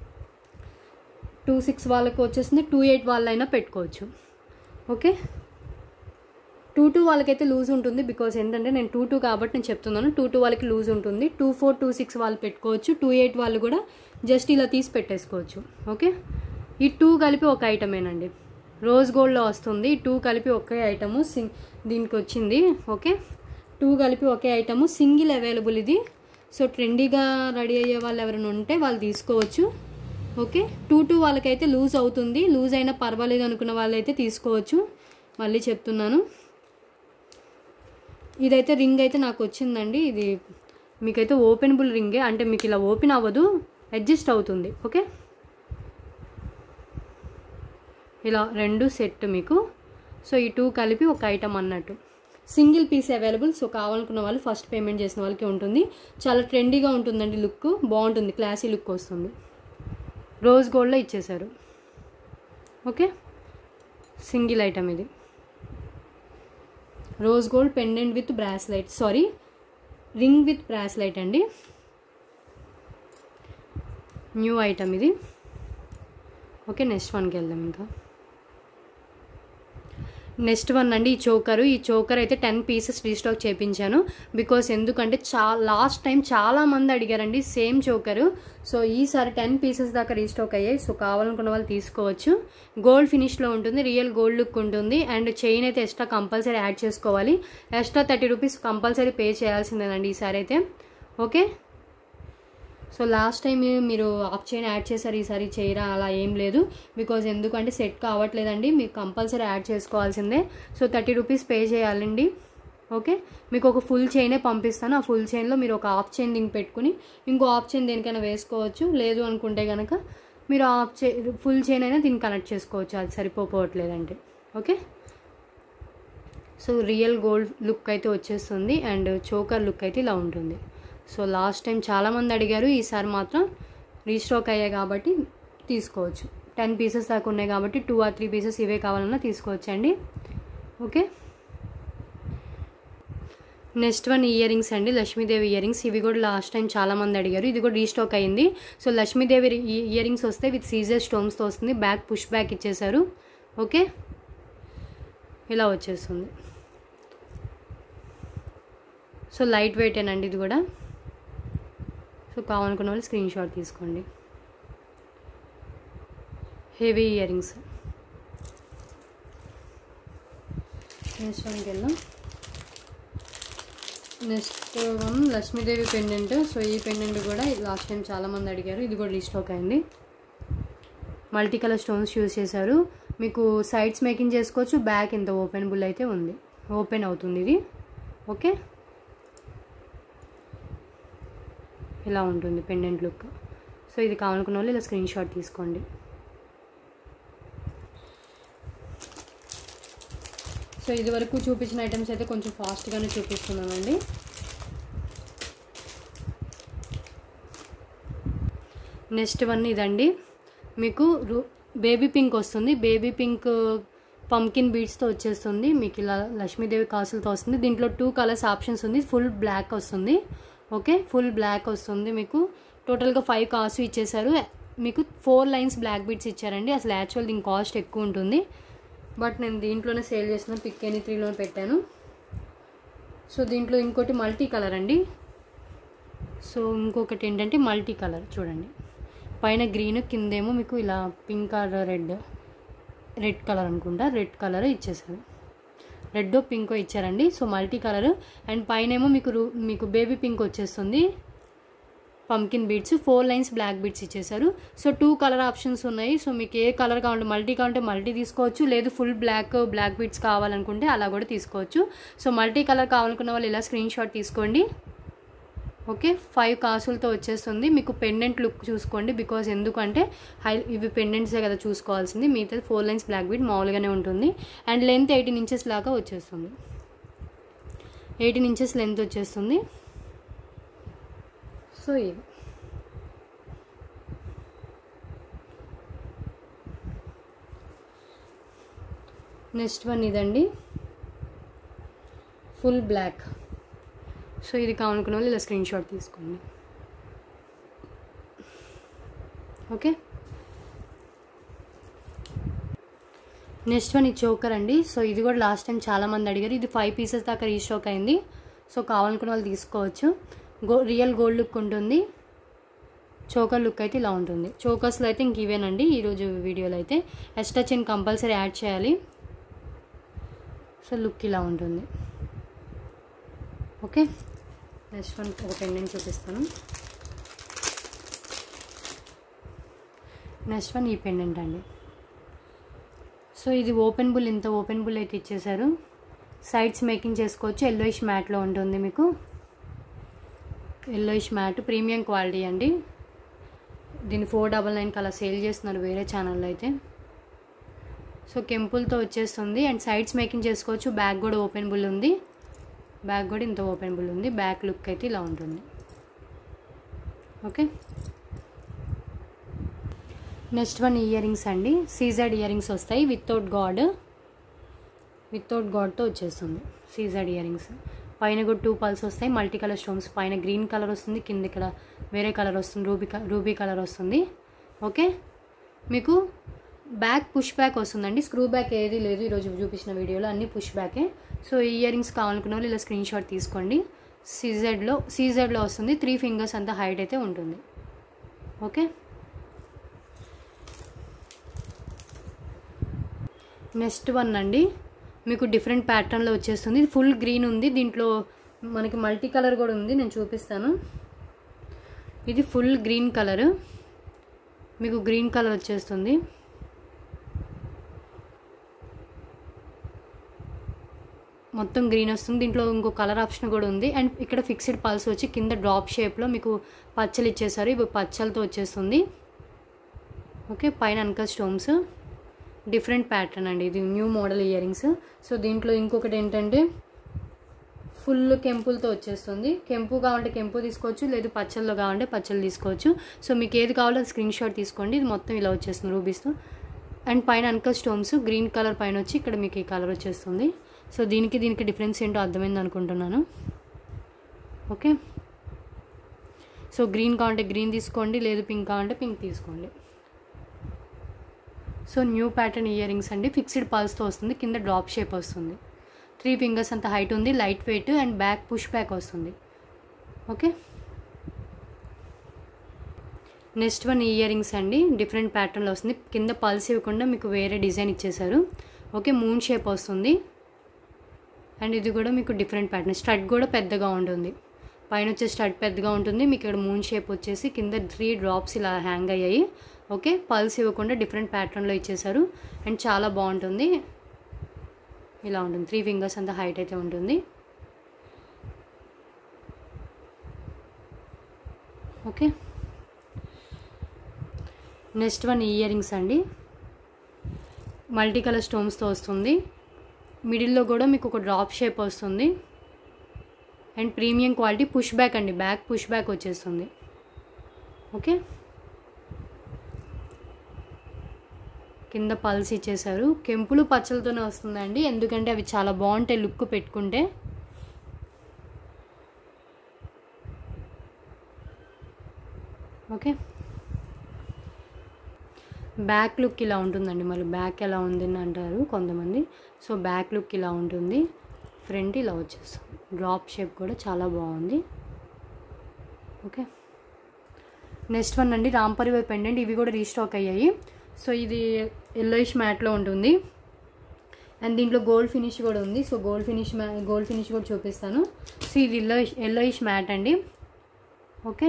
టూ సిక్స్ వాళ్ళకి వచ్చేసింది టూ ఎయిట్ వాళ్ళైనా పెట్టుకోవచ్చు ఓకే టూ టూ వాళ్ళకైతే లూజ్ ఉంటుంది బికాస్ ఏంటంటే నేను టూ టూ కాబట్టి నేను చెప్తున్నాను టూ టూ వాళ్ళకి లూజ్ ఉంటుంది టూ ఫోర్ టూ సిక్స్ వాళ్ళు పెట్టుకోవచ్చు టూ ఎయిట్ వాళ్ళు కూడా జస్ట్ ఇలా తీసి పెట్టేసుకోవచ్చు ఓకే ఈ టూ కలిపి ఒక ఐటమేనండి రోజ్ గోల్డ్లో వస్తుంది టూ కలిపి ఒకే ఐటము సింగ్ దీనికి వచ్చింది ఓకే టూ కలిపి ఒకే ఐటము సింగిల్ అవైలబుల్ ఇది సో ట్రెండీగా రెడీ అయ్యే వాళ్ళు ఎవరైనా ఉంటే వాళ్ళు తీసుకోవచ్చు ఓకే టూ టూ వాళ్ళకైతే లూజ్ అవుతుంది లూజ్ అయినా పర్వాలేదు అనుకున్న వాళ్ళైతే తీసుకోవచ్చు మళ్ళీ చెప్తున్నాను ఇదైతే రింగ్ అయితే నాకు వచ్చిందండి ఇది మీకైతే ఓపెనబుల్ రింగే అంటే మీకు ఇలా ఓపెన్ అవ్వదు అడ్జస్ట్ అవుతుంది ఓకే ఇలా రెండు సెట్ మీకు సో ఈ టూ కలిపి ఒక ఐటమ్ అన్నట్టు సింగిల్ పీస్ అవైలబుల్ సో కావాలనుకున్న వాళ్ళు ఫస్ట్ పేమెంట్ చేసిన వాళ్ళకి ఉంటుంది చాలా ట్రెండీగా ఉంటుందండి లుక్ బాగుంటుంది క్లాసీ లుక్ వస్తుంది రోజ్ గోల్డ్లో ఇచ్చేశారు ఓకే సింగిల్ ఐటమ్ ఇది rose gold pendant with bracelet sorry ring with bracelet అండి న్యూ ఐటమ్ ఇది ఓకే నెక్స్ట్ వన్కి వెళ్దాం ఇంకా నెక్స్ట్ వన్ అండి ఈ చోకరు ఈ చోకర్ అయితే టెన్ పీసెస్ రీస్టాక్ చేయించాను బికాస్ ఎందుకంటే చా లాస్ట్ టైం చాలా మంది అడిగారండి సేమ్ చోకరు సో ఈసారి టెన్ పీసెస్ దాకా రీస్టాక్ అయ్యాయి సో కావాలనుకున్న వాళ్ళు తీసుకోవచ్చు గోల్డ్ ఫినిష్లో ఉంటుంది రియల్ గోల్డ్ లుక్ ఉంటుంది అండ్ చైన్ అయితే ఎక్స్ట్రా కంపల్సరీ యాడ్ చేసుకోవాలి extra thirty rupees compulsory pay చేయాల్సిందేనండి ఈసారి అయితే ఓకే సో లాస్ట్ టైం మీరు ఆఫ్ చైన్ యాడ్ చేశారు ఈసారి చేయరా అలా ఏం లేదు బికాజ్ ఎందుకంటే సెట్ కావట్లేదండి మీకు కంపల్సరీ యాడ్ చేసుకోవాల్సిందే సో థర్టీ రూపీస్ పే చేయాలండి ఓకే మీకు ఒక ఫుల్ చైనే పంపిస్తాను ఆ ఫుల్ చైన్లో మీరు ఒక హాఫ్ చైన్ దీనికి పెట్టుకుని ఇంకో హాఫ్ చైన్ దేనికైనా వేసుకోవచ్చు లేదు అనుకుంటే కనుక మీరు హాఫ్ చై ఫుల్ చైన్ అయినా దీన్ని కనెక్ట్ చేసుకోవచ్చు అది సరిపోవట్లేదంటే okay so real gold look అయితే వచ్చేస్తుంది అండ్ చోకర్ లుక్ అయితే ఇలా ఉంటుంది సో లాస్ట్ టైం చాలామంది అడిగారు ఈసారి మాత్రం రీస్టాక్ అయ్యాయి కాబట్టి తీసుకోవచ్చు టెన్ పీసెస్ దాకా ఉన్నాయి కాబట్టి టూ ఆర్ త్రీ పీసెస్ ఇవే కావాలన్నా తీసుకోవచ్చు అండి okay next one ear rings అండి లక్ష్మీదేవి ఇయర్ రింగ్స్ ఇవి కూడా లాస్ట్ టైం చాలామంది అడిగారు ఇది కూడా రీస్టాక్ అయింది సో లక్ష్మీదేవి ఇయర్ రింగ్స్ వస్తే విత్ సీజర్ స్టోన్స్తో వస్తుంది బ్యాక్ పుష్ బ్యాక్ ఇచ్చేసారు ఓకే ఇలా వచ్చేస్తుంది సో లైట్ వెయిటేనండి ఇది కూడా సో కావాలనుకున్న వాళ్ళు స్క్రీన్ షాట్ తీసుకోండి హెవీ ఇయర్ రింగ్స్ నెక్స్ట్ వన్కి వెళ్దాం next one Lakshmidevi pendant so ఈ పెండెంట్ కూడా లాస్ట్ టైం చాలామంది అడిగారు ఇది కూడా రీస్టాక్ అయింది మల్టీ కలర్ స్టోన్స్ యూజ్ చేశారు మీకు సైడ్స్ మేకింగ్ చేసుకోవచ్చు బ్యాక్ ఇంత ఓపెనబుల్ అయితే ఉంది ఓపెన్ అవుతుంది ఇది ఓకే ఇలా ఉంటుంది పెండెంట్ లుక్ సో ఇది కావాలనుకున్న వాళ్ళు ఇలా స్క్రీన్ షాట్ తీసుకోండి సో ఇది వరకు చూపించిన ఐటమ్స్ అయితే కొంచెం ఫాస్ట్గానే చూపిస్తున్నానండి నెక్స్ట్ వన్ ఇదండి మీకు రు బేబీ పింక్ వస్తుంది బేబీ పింక్ పంకిన్ బీడ్స్తో వచ్చేస్తుంది మీకు ఇలా లక్ష్మీదేవి కాసులతో వస్తుంది దీంట్లో టూ కలర్స్ ఆప్షన్స్ ఉంది ఫుల్ బ్లాక్ వస్తుంది ఓకే ఫుల్ బ్లాక్ వస్తుంది మీకు టోటల్గా ఫైవ్ కాసు ఇచ్చేసారు మీకు ఫోర్ లైన్స్ బ్లాక్ బీడ్స్ ఇచ్చారండి అసలు యాక్చువల్ దీని కాస్ట్ ఎక్కువ ఉంటుంది బట్ నేను దీంట్లోనే సేల్ చేసిన పిక్ ఎనీ త్రీలో పెట్టాను సో దీంట్లో ఇంకోటి మల్టీ కలర్ అండి సో ఇంకొకటి ఏంటంటే మల్టీ కలర్ చూడండి పైన గ్రీన్ కిందేమో మీకు ఇలా pink or red red colour అనుకుంటా రెడ్ కలర్ ఇచ్చేసారు రెడ్ పింక్ ఇచ్చారండి సో మల్టీ కలర్ అండ్ పైన ఏమో మీకు రూ మీకు బేబీ పింక్ వచ్చేస్తుంది pumpkin beads four lines black beads ఇచ్చేసారు సో టూ కలర్ ఆప్షన్స్ ఉన్నాయి సో మీకు ఏ కలర్ కావాలంటే మల్టీ కావాలంటే మల్టీ తీసుకోవచ్చు లేదు ఫుల్ బ్లాక్ బ్లాక్ బీడ్స్ కావాలనుకుంటే అలా కూడా తీసుకోవచ్చు సో మల్టీ కలర్ కావాలనుకున్న వాళ్ళు ఇలా స్క్రీన్ షాట్ తీసుకోండి ఓకే ఫైవ్ కాసులతో వచ్చేస్తుంది మీకు పెండెంట్ లుక్ చూసుకోండి బికాజ్ ఎందుకంటే హై ఇవి పెండెంట్సే కదా చూసుకోవాల్సింది మిగతా ఫోర్ లైన్స్ బ్లాక్ బీడ్ మామూలుగానే ఉంటుంది అండ్ లెంత్ ఎయిటీన్ ఇంచెస్ లాగా వచ్చేస్తుంది ఎయిటీన్ ఇంచెస్ లెంత్ వచ్చేస్తుంది సో ఇది నెక్స్ట్ వన్ ఇదండి ఫుల్ బ్లాక్ సో ఇది కావాలనుకున్న వాళ్ళు ఇలా స్క్రీన్ షాట్ తీసుకోండి ఓకే నెక్స్ట్ వన్ ఈ చోకర్ అండి సో ఇది కూడా లాస్ట్ టైం చాలామంది అడిగారు ఇది ఫైవ్ పీసెస్ దాకా రీస్టాక్ అయింది సో కావాలనుకున్న వాళ్ళు తీసుకోవచ్చు గో రియల్ గోల్డ్ లుక్ ఉంటుంది చోకర్ లుక్ అయితే ఇలా ఉంటుంది చోకర్స్లో అయితే ఇంక ఇవేనండి ఈరోజు వీడియోలో అయితే ఎక్స్ట్రా చిన్ కంపల్సరీ యాడ్ చేయాలి సో లుక్ ఇలా ఉంటుంది ఓకే నెక్స్ట్ వన్ ఒక పెండెంట్ చూపిస్తాను నెక్స్ట్ వన్ ఈ పెండెంట్ అండి సో ఇది ఓపెన్ బుల్ ఇంత ఓపెన్ బుల్ అయితే ఇచ్చేసారు సైడ్స్ మేకింగ్ చేసుకోవచ్చు ఎల్లోయిష్ మ్యాట్లో ఉంటుంది మీకు ఎల్లోయిష్ మ్యాట్ ప్రీమియం క్వాలిటీ అండి దీన్ని ఫోర్ డబల్ నైన్కి అలా సేల్ చేస్తున్నారు వేరే ఛానల్లో అయితే సో కెంపుల్తో వచ్చేస్తుంది అండ్ సైడ్స్ మేకింగ్ చేసుకోవచ్చు బ్యాక్ కూడా ఓపెన్ బుల్ ఉంది బ్యాక్ కూడా ఇంత ఓపెన్ బుల్ ఉంది బ్యాక్ లుక్ అయితే ఇలా ఉంటుంది okay next one ear rings అండి సీజర్డ్ ఇయర్ రింగ్స్ వస్తాయి వితౌట్ గాడ్ వితౌట్ గాడ్తో వచ్చేస్తుంది సీజర్డ్ ఇయర్ రింగ్స్ పైన కూడా టూ పల్స్ వస్తాయి మల్టీ కలర్ స్టోన్స్ పైన గ్రీన్ కలర్ వస్తుంది కింద ఇక్కడ వేరే కలర్ వస్తుంది రూబీ రూబీ కలర్ వస్తుంది ఓకే మీకు బ్యాక్ పుష్ బ్యాక్ వస్తుందండి స్క్రూ బ్యాక్ ఏది లేదు ఈరోజు చూపించిన వీడియోలో అన్ని పుష్ బ్యాకే సో ఇయర్ రింగ్స్ కావాలనుకున్న వాళ్ళు ఇలా స్క్రీన్ షాట్ తీసుకోండి సీజెడ్లో సీజెడ్లో వస్తుంది త్రీ ఫింగర్స్ అంత హైట్ అయితే ఉంటుంది ఓకే నెక్స్ట్ వన్ అండి మీకు డిఫరెంట్ ప్యాటర్న్లో వచ్చేస్తుంది ఇది ఫుల్ గ్రీన్ ఉంది దీంట్లో మనకి మల్టీ కలర్ కూడా ఉంది నేను చూపిస్తాను ఇది ఫుల్ గ్రీన్ కలర్ మీకు గ్రీన్ కలర్ వచ్చేస్తుంది మొత్తం గ్రీన్ వస్తుంది దీంట్లో ఇంకో కలర్ ఆప్షన్ కూడా ఉంది అండ్ ఇక్కడ ఫిక్స్డ్ పల్స్ వచ్చి కింద డ్రాప్ షేప్లో మీకు పచ్చలు ఇచ్చేసారు ఇవి పచ్చలతో వచ్చేస్తుంది ఓకే పైన అనక స్టోన్స్ డిఫరెంట్ ప్యాటర్న్ అండి ఇది new model earrings so దీంట్లో ఇంకొకటి ఏంటంటే ఫుల్ కెంపులతో వచ్చేస్తుంది కెంపు కావాలంటే కెంపు తీసుకోవచ్చు లేదు పచ్చల్లో కావాలంటే పచ్చళ్ళు తీసుకోవచ్చు సో మీకు ఏది కావాలో అది స్క్రీన్ షాట్ తీసుకోండి ఇది మొత్తం ఇలా వచ్చేస్తుంది రూబీస్తో అండ్ పైన అనక స్టోన్స్ గ్రీన్ కలర్ పైన వచ్చి ఇక్కడ మీకు ఈ కలర్ వచ్చేస్తుంది సో దీనికి దీనికి డిఫరెన్స్ ఏంటో అర్థమైంది అనుకుంటున్నాను ఓకే సో గ్రీన్ కావాలంటే గ్రీన్ తీసుకోండి లేదు పింక్ కావాలంటే పింక్ తీసుకోండి so new pattern ear rings అండి ఫిక్స్డ్ పల్స్తో వస్తుంది కింద డ్రాప్ షేప్ వస్తుంది త్రీ ఫింగర్స్ అంత హైట్ ఉంది light weight and back push back వస్తుంది okay next one ear rings అండి డిఫరెంట్ ప్యాటర్న్లో వస్తుంది కింద పల్స్ ఇవ్వకుండా మీకు వేరే డిజైన్ ఇచ్చేసారు ఓకే మూన్ షేప్ వస్తుంది అండ్ ఇది కూడా మీకు డిఫరెంట్ ప్యాటర్న్ స్టడ్ కూడా పెద్దగా ఉంటుంది పైన వచ్చే స్టడ్ పెద్దగా ఉంటుంది మీకు ఇక్కడ మూన్ షేప్ వచ్చేసి కింద త్రీ డ్రాప్స్ ఇలా హ్యాంగ్ అయ్యాయి ఓకే పల్స్ ఇవ్వకుండా డిఫరెంట్ ప్యాటర్న్లో ఇచ్చేసారు అండ్ చాలా బాగుంటుంది ఇలా ఉంటుంది త్రీ ఫింగర్స్ అంత హైట్ అయితే ఉంటుంది okay next one ear rings అండి మల్టీ కలర్ స్టోన్స్తో వస్తుంది మిడిల్లో కూడా మీకు ఒక డ్రాప్ షేప్ వస్తుంది and premium quality push back అండి బ్యాక్ పుష్ బ్యాక్ వచ్చేస్తుంది ఓకే కింద పల్స్ ఇచ్చేసారు కెంపులు పచ్చలతోనే వస్తుందండి ఎందుకంటే అవి చాలా బాగుంటాయి లుక్ పెట్టుకుంటే ఓకే బ్యాక్ లుక్ ఇలా ఉంటుందండి మళ్ళీ బ్యాక్ ఎలా ఉంది అని అంటారు కొంతమంది సో బ్యాక్ లుక్ ఇలా ఉంటుంది ఫ్రంట్ ఇలా వచ్చేస్తుంది డ్రాప్ షేప్ కూడా చాలా బాగుంది ఓకే నెక్స్ట్ వన్ అండి రాంపరివర్ పెండెంట్ ఇవి కూడా రీస్టాక్ అయ్యాయి సో ఇది ఎల్లోయిష్ మ్యాట్లో ఉంటుంది అండ్ దీంట్లో గోల్డ్ ఫినిష్ కూడా ఉంది సో గోల్డ్ ఫినిష్ మ్యా గోల్డ్ ఫినిష్ కూడా చూపిస్తాను సో ఇది ఎల్లోయిష్ ఎల్లోయిష్ మ్యాట్ అండి ఓకే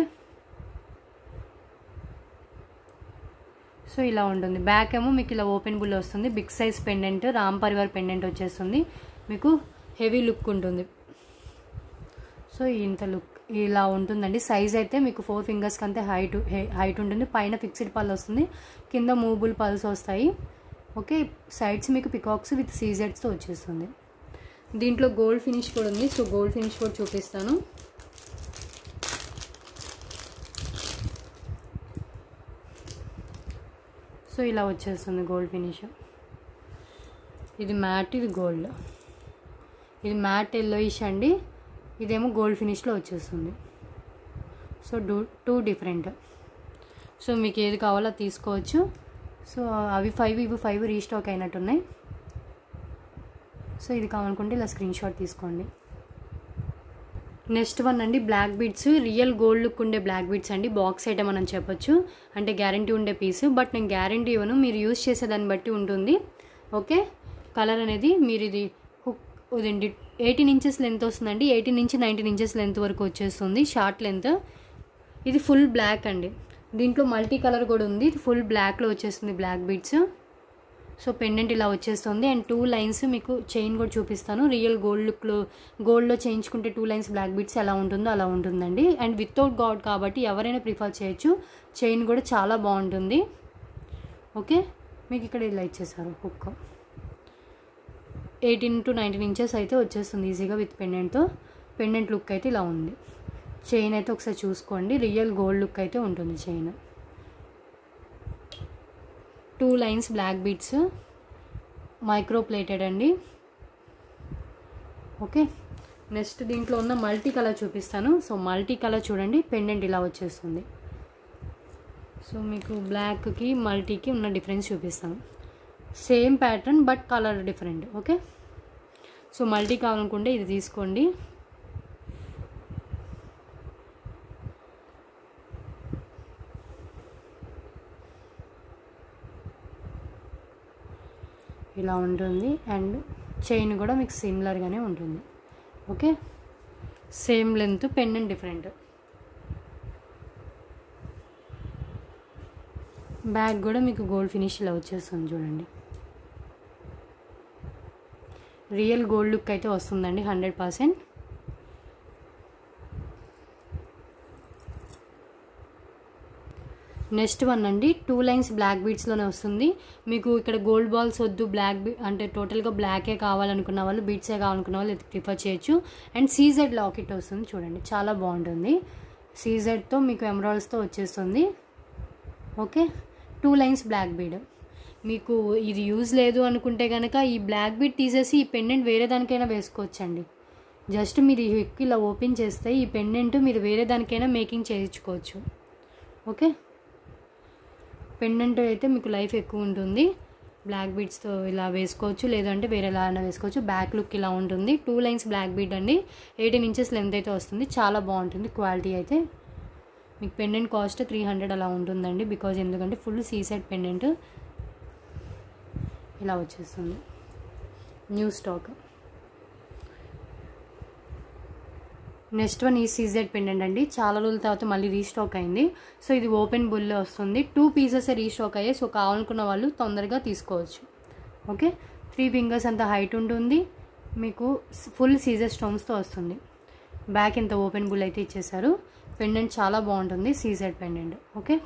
సో ఇలా ఉంటుంది బ్యాక్ ఏమో మీకు ఇలా ఓపెన్ బుల్ వస్తుంది big size pendant Ram Parivar pendant వచ్చేస్తుంది మీకు హెవీ లుక్ ఉంటుంది సో ఇంత లుక్ ఇలా ఉంటుందండి సైజ్ అయితే మీకు ఫోర్ ఫింగర్స్కి అంతే హైట్ హైట్ ఉంటుంది పైన ఫిక్స్డ్ పల్ వస్తుంది కింద మూవబుల్ పల్స్ వస్తాయి ఓకే సైడ్స్ మీకు పికాక్స్ విత్ సీజెడ్స్తో వచ్చేస్తుంది దీంట్లో గోల్డ్ ఫినిష్ కూడా ఉంది సో గోల్డ్ ఫినిష్ కూడా చూపిస్తాను సో ఇలా వచ్చేస్తుంది గోల్డ్ ఫినిష్ ఇది మ్యాట్ ఇది గోల్డ్ ఇది మ్యాట్ ఎల్లోయిష్ అండి ఇదేమో గోల్డ్ ఫినిష్లో వచ్చేస్తుంది సో డూ టూ డిఫరెంట్ సో మీకు ఏది కావాలో అది తీసుకోవచ్చు సో అవి ఫైవ్ ఇవి ఫైవ్ రీస్టాక్ అయినట్టున్నాయి సో ఇది కావాలనుకుంటే ఇలా స్క్రీన్ షాట్ తీసుకోండి నెక్స్ట్ వన్ అండి black beads real gold look ఉండే బ్లాక్ బీడ్స్ అండి బాక్స్ ఐటమ్ అని చెప్పొచ్చు అంటే గ్యారంటీ ఉండే పీస్ బట్ నేను గ్యారంటీ ఇవ్వను మీరు యూజ్ చేసే దాన్ని బట్టి ఉంటుంది ఓకే కలర్ అనేది మీరు ఇది హుక్ ఇదండి ఎయిటీన్ ఇంచెస్ లెంత్ వస్తుందండి ఎయిటీన్ నుంచి నైన్టీన్ ఇంచెస్ లెంత్ వరకు వచ్చేస్తుంది షార్ట్ లెంత్ ఇది ఫుల్ బ్లాక్ అండి దీంట్లో మల్టీ కలర్ కూడా ఉంది ఇది ఫుల్ బ్లాక్లో వచ్చేస్తుంది బ్లాక్ బీడ్స్ సో పెండెంట్ ఇలా వచ్చేస్తుంది అండ్ టూ లైన్స్ మీకు చైన్ కూడా చూపిస్తాను రియల్ గోల్డ్ లుక్లో గోల్డ్లో చేయించుకుంటే టూ లైన్స్ బ్లాక్ బీడ్స్ ఎలా ఉంటుందో అలా ఉంటుందండి అండ్ వితౌట్ గాడ్ కాబట్టి ఎవరైనా ప్రిఫర్ చేయొచ్చు చైన్ కూడా చాలా బాగుంటుంది ఓకే మీకు ఇక్కడ ఇలా ఇచ్చేసారు hook eighteen to nineteen inches అయితే వచ్చేస్తుంది ఈజీగా విత్ పెండెంట్తో పెండెంట్ లుక్ అయితే ఇలా ఉంది చైన్ అయితే ఒకసారి చూసుకోండి రియల్ గోల్డ్ లుక్ అయితే ఉంటుంది chain two lines black beads micro plated అండి ఓకే నెక్స్ట్ దీంట్లో ఉన్న మల్టీ కలర్ చూపిస్తాను సో మల్టీ కలర్ చూడండి పెండెంట్ ఇలా వచ్చేస్తుంది సో మీకు బ్లాక్కి మల్టీకి ఉన్న డిఫరెన్స్ చూపిస్తాను same pattern but colour different okay so multi కావాలనుకుంటే ఇది తీసుకోండి ఇలా ఉంటుంది అండ్ చైన్ కూడా మీకు సిమిలర్గానే ఉంటుంది okay same length pendant different back కూడా మీకు గోల్డ్ ఫినిష్ ఇలా వచ్చేస్తుంది చూడండి రియల్ గోల్డ్ లుక్ అయితే వస్తుందండి హండ్రెడ్ పర్సెంట్ నెక్స్ట్ వన్ అండి టూ లైన్స్ బ్లాక్ బీడ్స్లోనే వస్తుంది మీకు ఇక్కడ గోల్డ్ బాల్స్ వద్దు బ్లాక్ బీ అంటే టోటల్గా బ్లాకే కావాలనుకున్న వాళ్ళు బీడ్సే కావాలనుకున్న వాళ్ళు ఇది ప్రిఫర్ చేయొచ్చు అండ్ సీజెడ్ లాకెట్ వస్తుంది చూడండి చాలా బాగుంటుంది సీజెడ్తో మీకు ఎమరాల్స్తో వచ్చేస్తుంది okay two lines black bead మీకు ఇది యూజ్ లేదు అనుకుంటే కనుక ఈ బ్లాక్ బీడ్ తీసేసి ఈ పెండెంట్ వేరే దానికైనా వేసుకోవచ్చండి జస్ట్ మీరు ఈ హుక్ ఇలా ఓపెన్ చేస్తే ఈ పెండెంట్ మీరు వేరే దానికైనా మేకింగ్ చేయించుకోవచ్చు ఓకే పెండెంట్ అయితే మీకు లైఫ్ ఎక్కువ ఉంటుంది బ్లాక్ బీడ్స్తో ఇలా వేసుకోవచ్చు లేదంటే వేరే ఎలా అయినా వేసుకోవచ్చు బ్యాక్ లుక్ ఇలా ఉంటుంది టూ లైన్స్ బ్లాక్ బీడ్ అండి ఎయిటీన్ ఇంచెస్ లెంత్ అయితే వస్తుంది చాలా బాగుంటుంది క్వాలిటీ అయితే మీకు పెండెంట్ కాస్ట్ త్రీ హండ్రెడ్ అలా ఉంటుందండి బికాజ్ ఎందుకంటే ఫుల్ సీ సైడ్ పెండెంట్ ఇలా వచ్చేస్తుంది న్యూ స్టాక్ నెక్స్ట్ వన్ ఈ సీజెడ్ పెండెంట్ అండి చాలా రోజుల తర్వాత మళ్ళీ రీస్టాక్ అయింది సో ఇది ఓపెన్ బుల్లో వస్తుంది టూ పీసెస్ రీస్టాక్ అయ్యాయి సో కావాలనుకున్న వాళ్ళు తొందరగా తీసుకోవచ్చు ఓకే త్రీ ఫింగర్స్ అంత హైట్ ఉంటుంది మీకు ఫుల్ సీజర్ స్టోన్స్తో వస్తుంది బ్యాక్ ఇంత ఓపెన్ బుల్ అయితే ఇచ్చేసారు పెండెంట్ చాలా బాగుంటుంది CZ pendant okay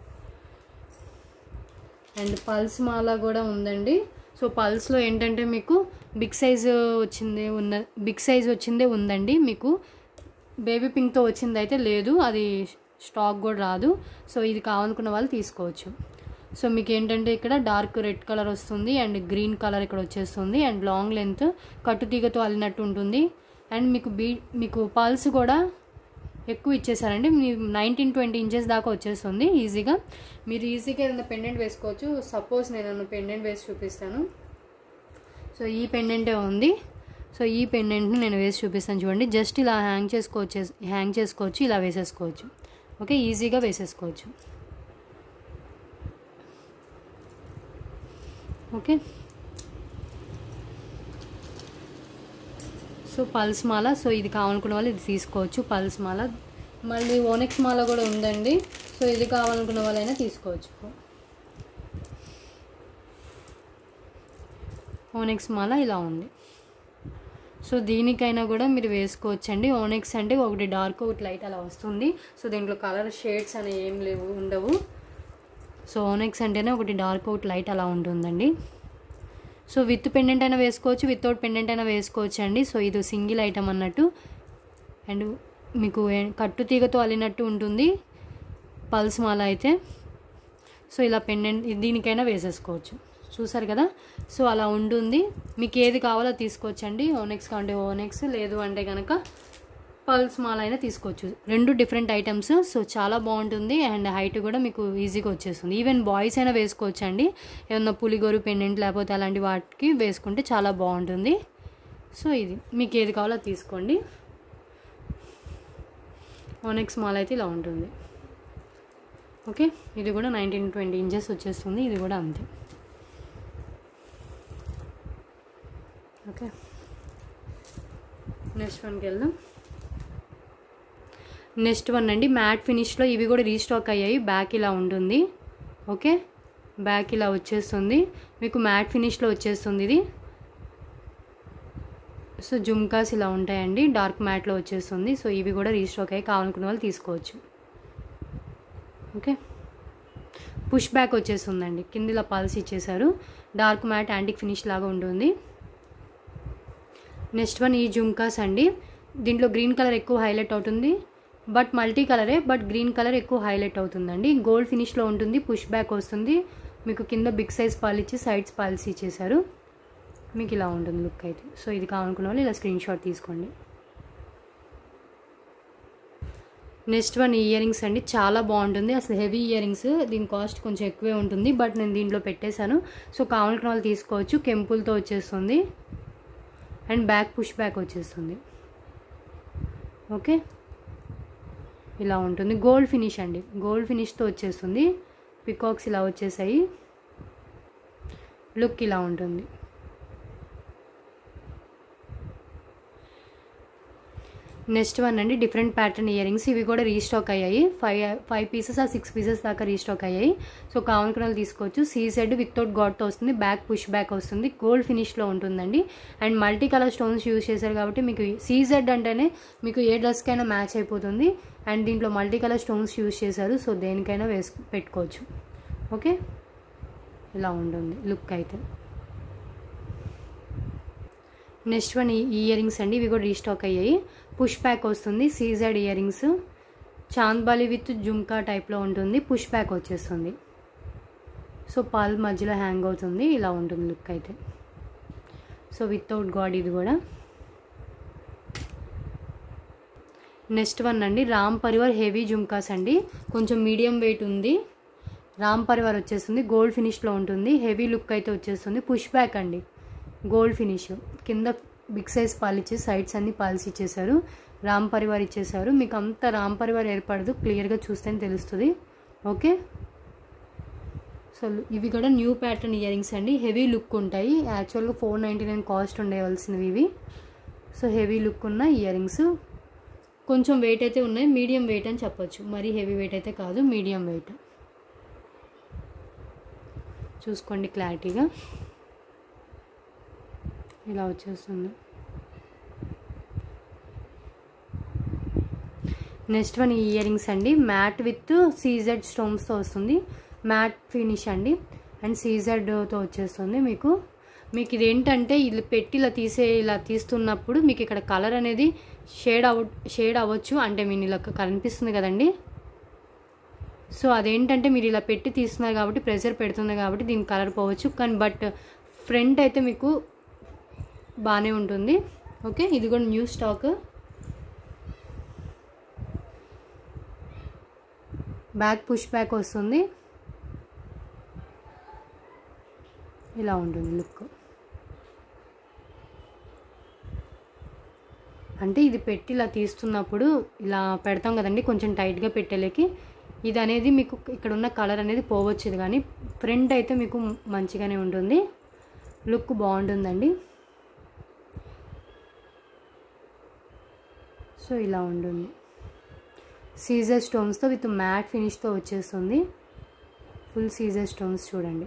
and pearls మాల కూడా ఉందండి సో పల్స్లో ఏంటంటే మీకు బిగ్ సైజ్ వచ్చింది ఉన్న బిగ్ సైజ్ వచ్చిందే ఉందండి మీకు బేబీ పింక్తో వచ్చింది అయితే లేదు అది స్టాక్ కూడా రాదు సో ఇది కావాలనుకున్న వాళ్ళు తీసుకోవచ్చు సో మీకు ఏంటంటే ఇక్కడ డార్క్ రెడ్ కలర్ వస్తుంది అండ్ గ్రీన్ కలర్ ఇక్కడ వచ్చేస్తుంది అండ్ లాంగ్ లెంత్ కట్టుతీగతో అల్లినట్టు ఉంటుంది అండ్ మీకు బీ మీకు పల్స్ కూడా ఎక్కువ ఇచ్చేసారండి మీ నైన్టీన్ ట్వంటీ ఇంచెస్ దాకా వచ్చేస్తుంది ఈజీగా మీరు ఈజీగా ఏదైనా పెండెంట్ వేసుకోవచ్చు సపోజ్ నేను పెండెంట్ వేసి చూపిస్తాను సో ఈ పెండెంటే ఉంది సో ఈ పెండెంట్ని నేను వేసి చూపిస్తాను చూడండి జస్ట్ ఇలా హ్యాంగ్ చేసుకోవచ్చు హ్యాంగ్ చేసుకోవచ్చు ఇలా వేసేసుకోవచ్చు ఓకే ఈజీగా వేసేసుకోవచ్చు ఓకే సో పల్స్ మాల సో ఇది కావాలనుకున్న వాళ్ళు ఇది తీసుకోవచ్చు పల్స్ మాల మళ్ళీ ఓనెక్స్ మాల కూడా ఉందండి సో ఇది కావాలనుకున్న వాళ్ళైనా తీసుకోవచ్చు ఓనెక్స్ మాల ఇలా ఉంది సో దీనికైనా కూడా మీరు వేసుకోవచ్చండి ఓనెక్స్ అంటే ఒకటి డార్క్ ఒకటి లైట్ అలా వస్తుంది సో దీంట్లో కలర్ షేడ్స్ అనేవి ఏం లేవు ఉండవు సో ఓనెక్స్ అంటేనే ఒకటి డార్క్ ఒకటి లైట్ అలా ఉంటుందండి సో విత్ పెండెంట్ అయినా వేసుకోవచ్చు వితౌట్ పెండెంట్ అయినా వేసుకోవచ్చు అండి సో ఇది సింగిల్ ఐటమ్ అన్నట్టు అండ్ మీకు ఏ- కట్టు తీగతో అల్లినట్టు ఉంటుంది పల్స్ మాల అయితే సో ఇలా పెండెంట్ దీనికైనా వేసేసుకోవచ్చు చూసారు కదా సో అలా ఉంటుంది మీకు ఏది కావాలో తీసుకోవచ్చండి ఓనెక్స్ కావాలంటే ఓనెక్స్ లేదు అంటే కనుక పల్స్ మాల అయినా తీసుకోవచ్చు రెండు డిఫరెంట్ ఐటమ్స్ సో చాలా బాగుంటుంది అండ్ హైట్ కూడా మీకు ఈజీగా వచ్చేస్తుంది ఈవెన్ బాయ్స్ అయినా వేసుకోవచ్చు అండి ఏమన్నా పులిగోరు పెండెంట్ లేకపోతే అలాంటి వాటికి వేసుకుంటే చాలా బాగుంటుంది సో ఇది మీకు ఏది కావాలో అది తీసుకోండి ఓనెక్స్ మాల్ అయితే ఇలా ఉంటుంది ఓకే ఇది కూడా నైన్టీన్ ట్వంటీ ఇంచెస్ వచ్చేస్తుంది ఇది కూడా అంతే ఓకే నెక్స్ట్ వన్కి వెళ్దాం నెక్స్ట్ వన్ అండి మ్యాట్ ఫినిష్లో ఇవి కూడా రీస్టాక్ అయ్యాయి బ్యాక్ ఇలా ఉంటుంది ఓకే బ్యాక్ ఇలా వచ్చేస్తుంది మీకు మ్యాట్ ఫినిష్లో వచ్చేస్తుంది ఇది సో జుమ్కాస్ ఇలా ఉంటాయండి డార్క్ మ్యాట్లో వచ్చేస్తుంది సో ఇవి కూడా రీస్టాక్ అయ్యి కావాలనుకున్న వాళ్ళు తీసుకోవచ్చు ఓకే పుష్ బ్యాక్ వచ్చేస్తుందండి కింద ఇలా పాలసీ ఇచ్చేసారు డార్క్ మ్యాట్ యాంటిక్ ఫినిష్ లాగా ఉంటుంది నెక్స్ట్ వన్ ఈ జుమ్కాస్ అండి దీంట్లో గ్రీన్ కలర్ ఎక్కువ హైలైట్ అవుతుంది బట్ మల్టీ కలరే బట్ గ్రీన్ కలర్ ఎక్కువ హైలైట్ అవుతుందండి గోల్డ్ ఫినిష్లో ఉంటుంది పుష్ బ్యాక్ వస్తుంది మీకు కింద బిగ్ సైజ్ పాలిచ్చి సైడ్స్ పాలసీ ఇచ్చేసారు మీకు ఇలా ఉంటుంది లుక్ అయితే సో ఇది కావాలనుకున్న వాళ్ళు ఇలా స్క్రీన్ షాట్ తీసుకోండి నెక్స్ట్ వన్ ఇయర్ రింగ్స్ అండి చాలా బాగుంటుంది అసలు హెవీ ఇయర్ రింగ్స్ దీని కాస్ట్ కొంచెం ఎక్కువే ఉంటుంది బట్ నేను దీంట్లో పెట్టేశాను సో కావాలనుకున్న వాళ్ళు తీసుకోవచ్చు కెంపుల్తో వచ్చేస్తుంది అండ్ బ్యాక్ పుష్ బ్యాక్ వచ్చేస్తుంది ఓకే ఇలా ఉంటుంది గోల్డ్ ఫినిష్ అండి గోల్డ్ ఫినిష్తో వచ్చేస్తుంది పికాక్స్ ఇలా వచ్చేసాయి లుక్ ఇలా ఉంటుంది నెక్స్ట్ వన్ అండి డిఫరెంట్ ప్యాటర్న్ ఇయర్ రింగ్స్ ఇవి కూడా రీస్టాక్ అయ్యాయి ఫైవ్ ఫైవ్ పీసెస్ ఆ సిక్స్ పీసెస్ దాకా రీస్టాక్ అయ్యాయి సో కావాలనుకున్న వాళ్ళు తీసుకోవచ్చు సీ సెడ్ వితౌట్ గాడ్తో వస్తుంది బ్యాక్ పుష్ బ్యాక్ వస్తుంది గోల్డ్ ఫినిష్లో ఉంటుందండి and multi colour stones use చేశారు కాబట్టి మీకు సీజెడ్ అంటేనే మీకు ఏ డ్రెస్కైనా మ్యాచ్ అయిపోతుంది అండ్ దీంట్లో మల్టీ కలర్ స్టోన్స్ యూజ్ చేశారు సో దేనికైనా వేసు పెట్టుకోవచ్చు ఓకే ఇలా ఉంటుంది లుక్ అయితే నెక్స్ట్ వన్ ఇయర్ రింగ్స్ అండి ఇవి కూడా రీస్టాక్ అయ్యాయి పుష్ బ్యాక్ వస్తుంది CZ earrings chandbali with jhumka టైప్లో ఉంటుంది పుష్ బ్యాక్ వచ్చేస్తుంది సో పాల్ మధ్యలో హ్యాంగ్ అవుతుంది ఇలా ఉంటుంది లుక్ అయితే సో వితౌట్ గాడ్ ఇది కూడా నెక్స్ట్ వన్ అండి రామ్ పరివార్ హెవీ జుమ్కాస్ అండి కొంచెం మీడియం వెయిట్ ఉంది రామ్ పరివార్ వచ్చేస్తుంది గోల్డ్ ఫినిష్లో ఉంటుంది హెవీ లుక్ అయితే వచ్చేస్తుంది పుష్ బ్యాక్ అండి గోల్డ్ ఫినిష్ కింద బిగ్ సైజ్ పాలు ఇచ్చి సైడ్స్ అన్ని పాల్స్ ఇచ్చేసారు రామ్ పరివార్ ఇచ్చేసారు మీకు అంత రామ్ పరివార్ ఏర్పడదు క్లియర్గా చూస్తేనే తెలుస్తుంది ఓకే సో ఇవి కూడా న్యూ ప్యాటర్న్ ఇయర్ రింగ్స్ అండి హెవీ లుక్ ఉంటాయి యాక్చువల్గా ఫోర్ నైంటీ నైన్ కాస్ట్ ఉండేవలసినవి ఇవి సో హెవీ లుక్ ఉన్న ఇయర్ రింగ్స్ కొంచెం వెయిట్ అయితే ఉన్నాయి మీడియం వెయిట్ అని చెప్పొచ్చు మరీ హెవీ వెయిట్ అయితే కాదు మీడియం వెయిట్ చూసుకోండి క్లారిటీగా ఇలా వచ్చేస్తుంది నెక్స్ట్ వన్ ఇయర్ రింగ్స్ అండి మ్యాట్ విత్ సీజెడ్ స్టోన్స్తో వస్తుంది మ్యాట్ ఫినిష్ అండి అండ్ సీజెడ్తో వచ్చేస్తుంది మీకు మీకు ఇదేంటంటే ఇది పెట్టి ఇలా తీసే ఇలా తీస్తున్నప్పుడు మీకు ఇక్కడ కలర్ అనేది షేడ్ అవ షేడ్ అవ్వచ్చు అంటే మీరు ఇలా కనిపిస్తుంది కదండి సో అదేంటంటే మీరు ఇలా పెట్టి తీస్తున్నారు కాబట్టి ప్రెషర్ పెడుతుంది కాబట్టి దీని కలర్ పోవచ్చు కానీ బట్ ఫ్రంట్ అయితే మీకు బాగానే ఉంటుంది ఓకే ఇది కూడా new stock back push back వస్తుంది ఇలా ఉంటుంది లుక్ అంటే ఇది పెట్టి ఇలా తీస్తున్నప్పుడు ఇలా పెడతాం కదండి కొంచెం టైట్గా పెట్టేలేకి ఇది అనేది మీకు ఇక్కడ ఉన్న కలర్ అనేది పోవచ్చు ఇది కానీ ఫ్రంట్ అయితే మీకు మంచిగానే ఉంటుంది లుక్ బాగుంటుందండి సో ఇలా ఉంటుంది సీజర్ స్టోన్స్తో విత్ మ్యాట్ ఫినిష్తో వచ్చేస్తుంది ఫుల్ సీజర్ స్టోన్స్ చూడండి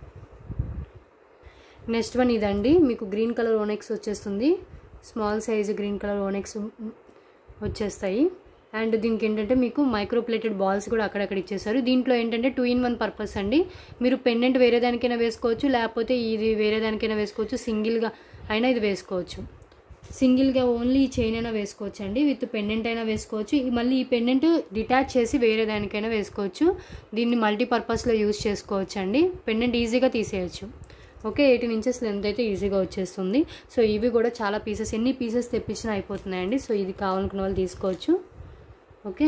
నెక్స్ట్ వన్ ఇదండి మీకు గ్రీన్ కలర్ ఓనెక్స్ వచ్చేస్తుంది small size green colour onyx వచ్చేస్తాయి అండ్ దీనికి ఏంటంటే మీకు మైక్రో ప్లేటెడ్ బాల్స్ కూడా అక్కడక్కడ ఇచ్చేసారు దీంట్లో ఏంటంటే టూ ఇన్ వన్ పర్పస్ అండి మీరు పెండెంట్ వేరే దానికైనా వేసుకోవచ్చు లేకపోతే ఇది వేరే దానికైనా వేసుకోవచ్చు సింగిల్గా అయినా ఇది వేసుకోవచ్చు సింగిల్గా ఓన్లీ ఈ చైన్ అయినా వేసుకోవచ్చు అండి విత్ పెండెంట్ అయినా వేసుకోవచ్చు ఈ- మళ్ళీ ఈ పెండెంట్ డిటాచ్ చేసి వేరే దానికైనా వేసుకోవచ్చు దీన్ని మల్టీపర్పస్లో యూజ్ చేసుకోవచ్చు అండి పెండెంట్ ఈజీగా తీసేయచ్చు ఓకే ఎయిటీన్ ఇంచెస్ లెంత్ అయితే ఈజీగా వచ్చేస్తుంది సో ఇవి కూడా చాలా పీసెస్ ఎన్ని పీసెస్ తెప్పించినా అయిపోతున్నాయండి సో ఇది కావాలనుకున్న వాళ్ళు తీసుకోవచ్చు okay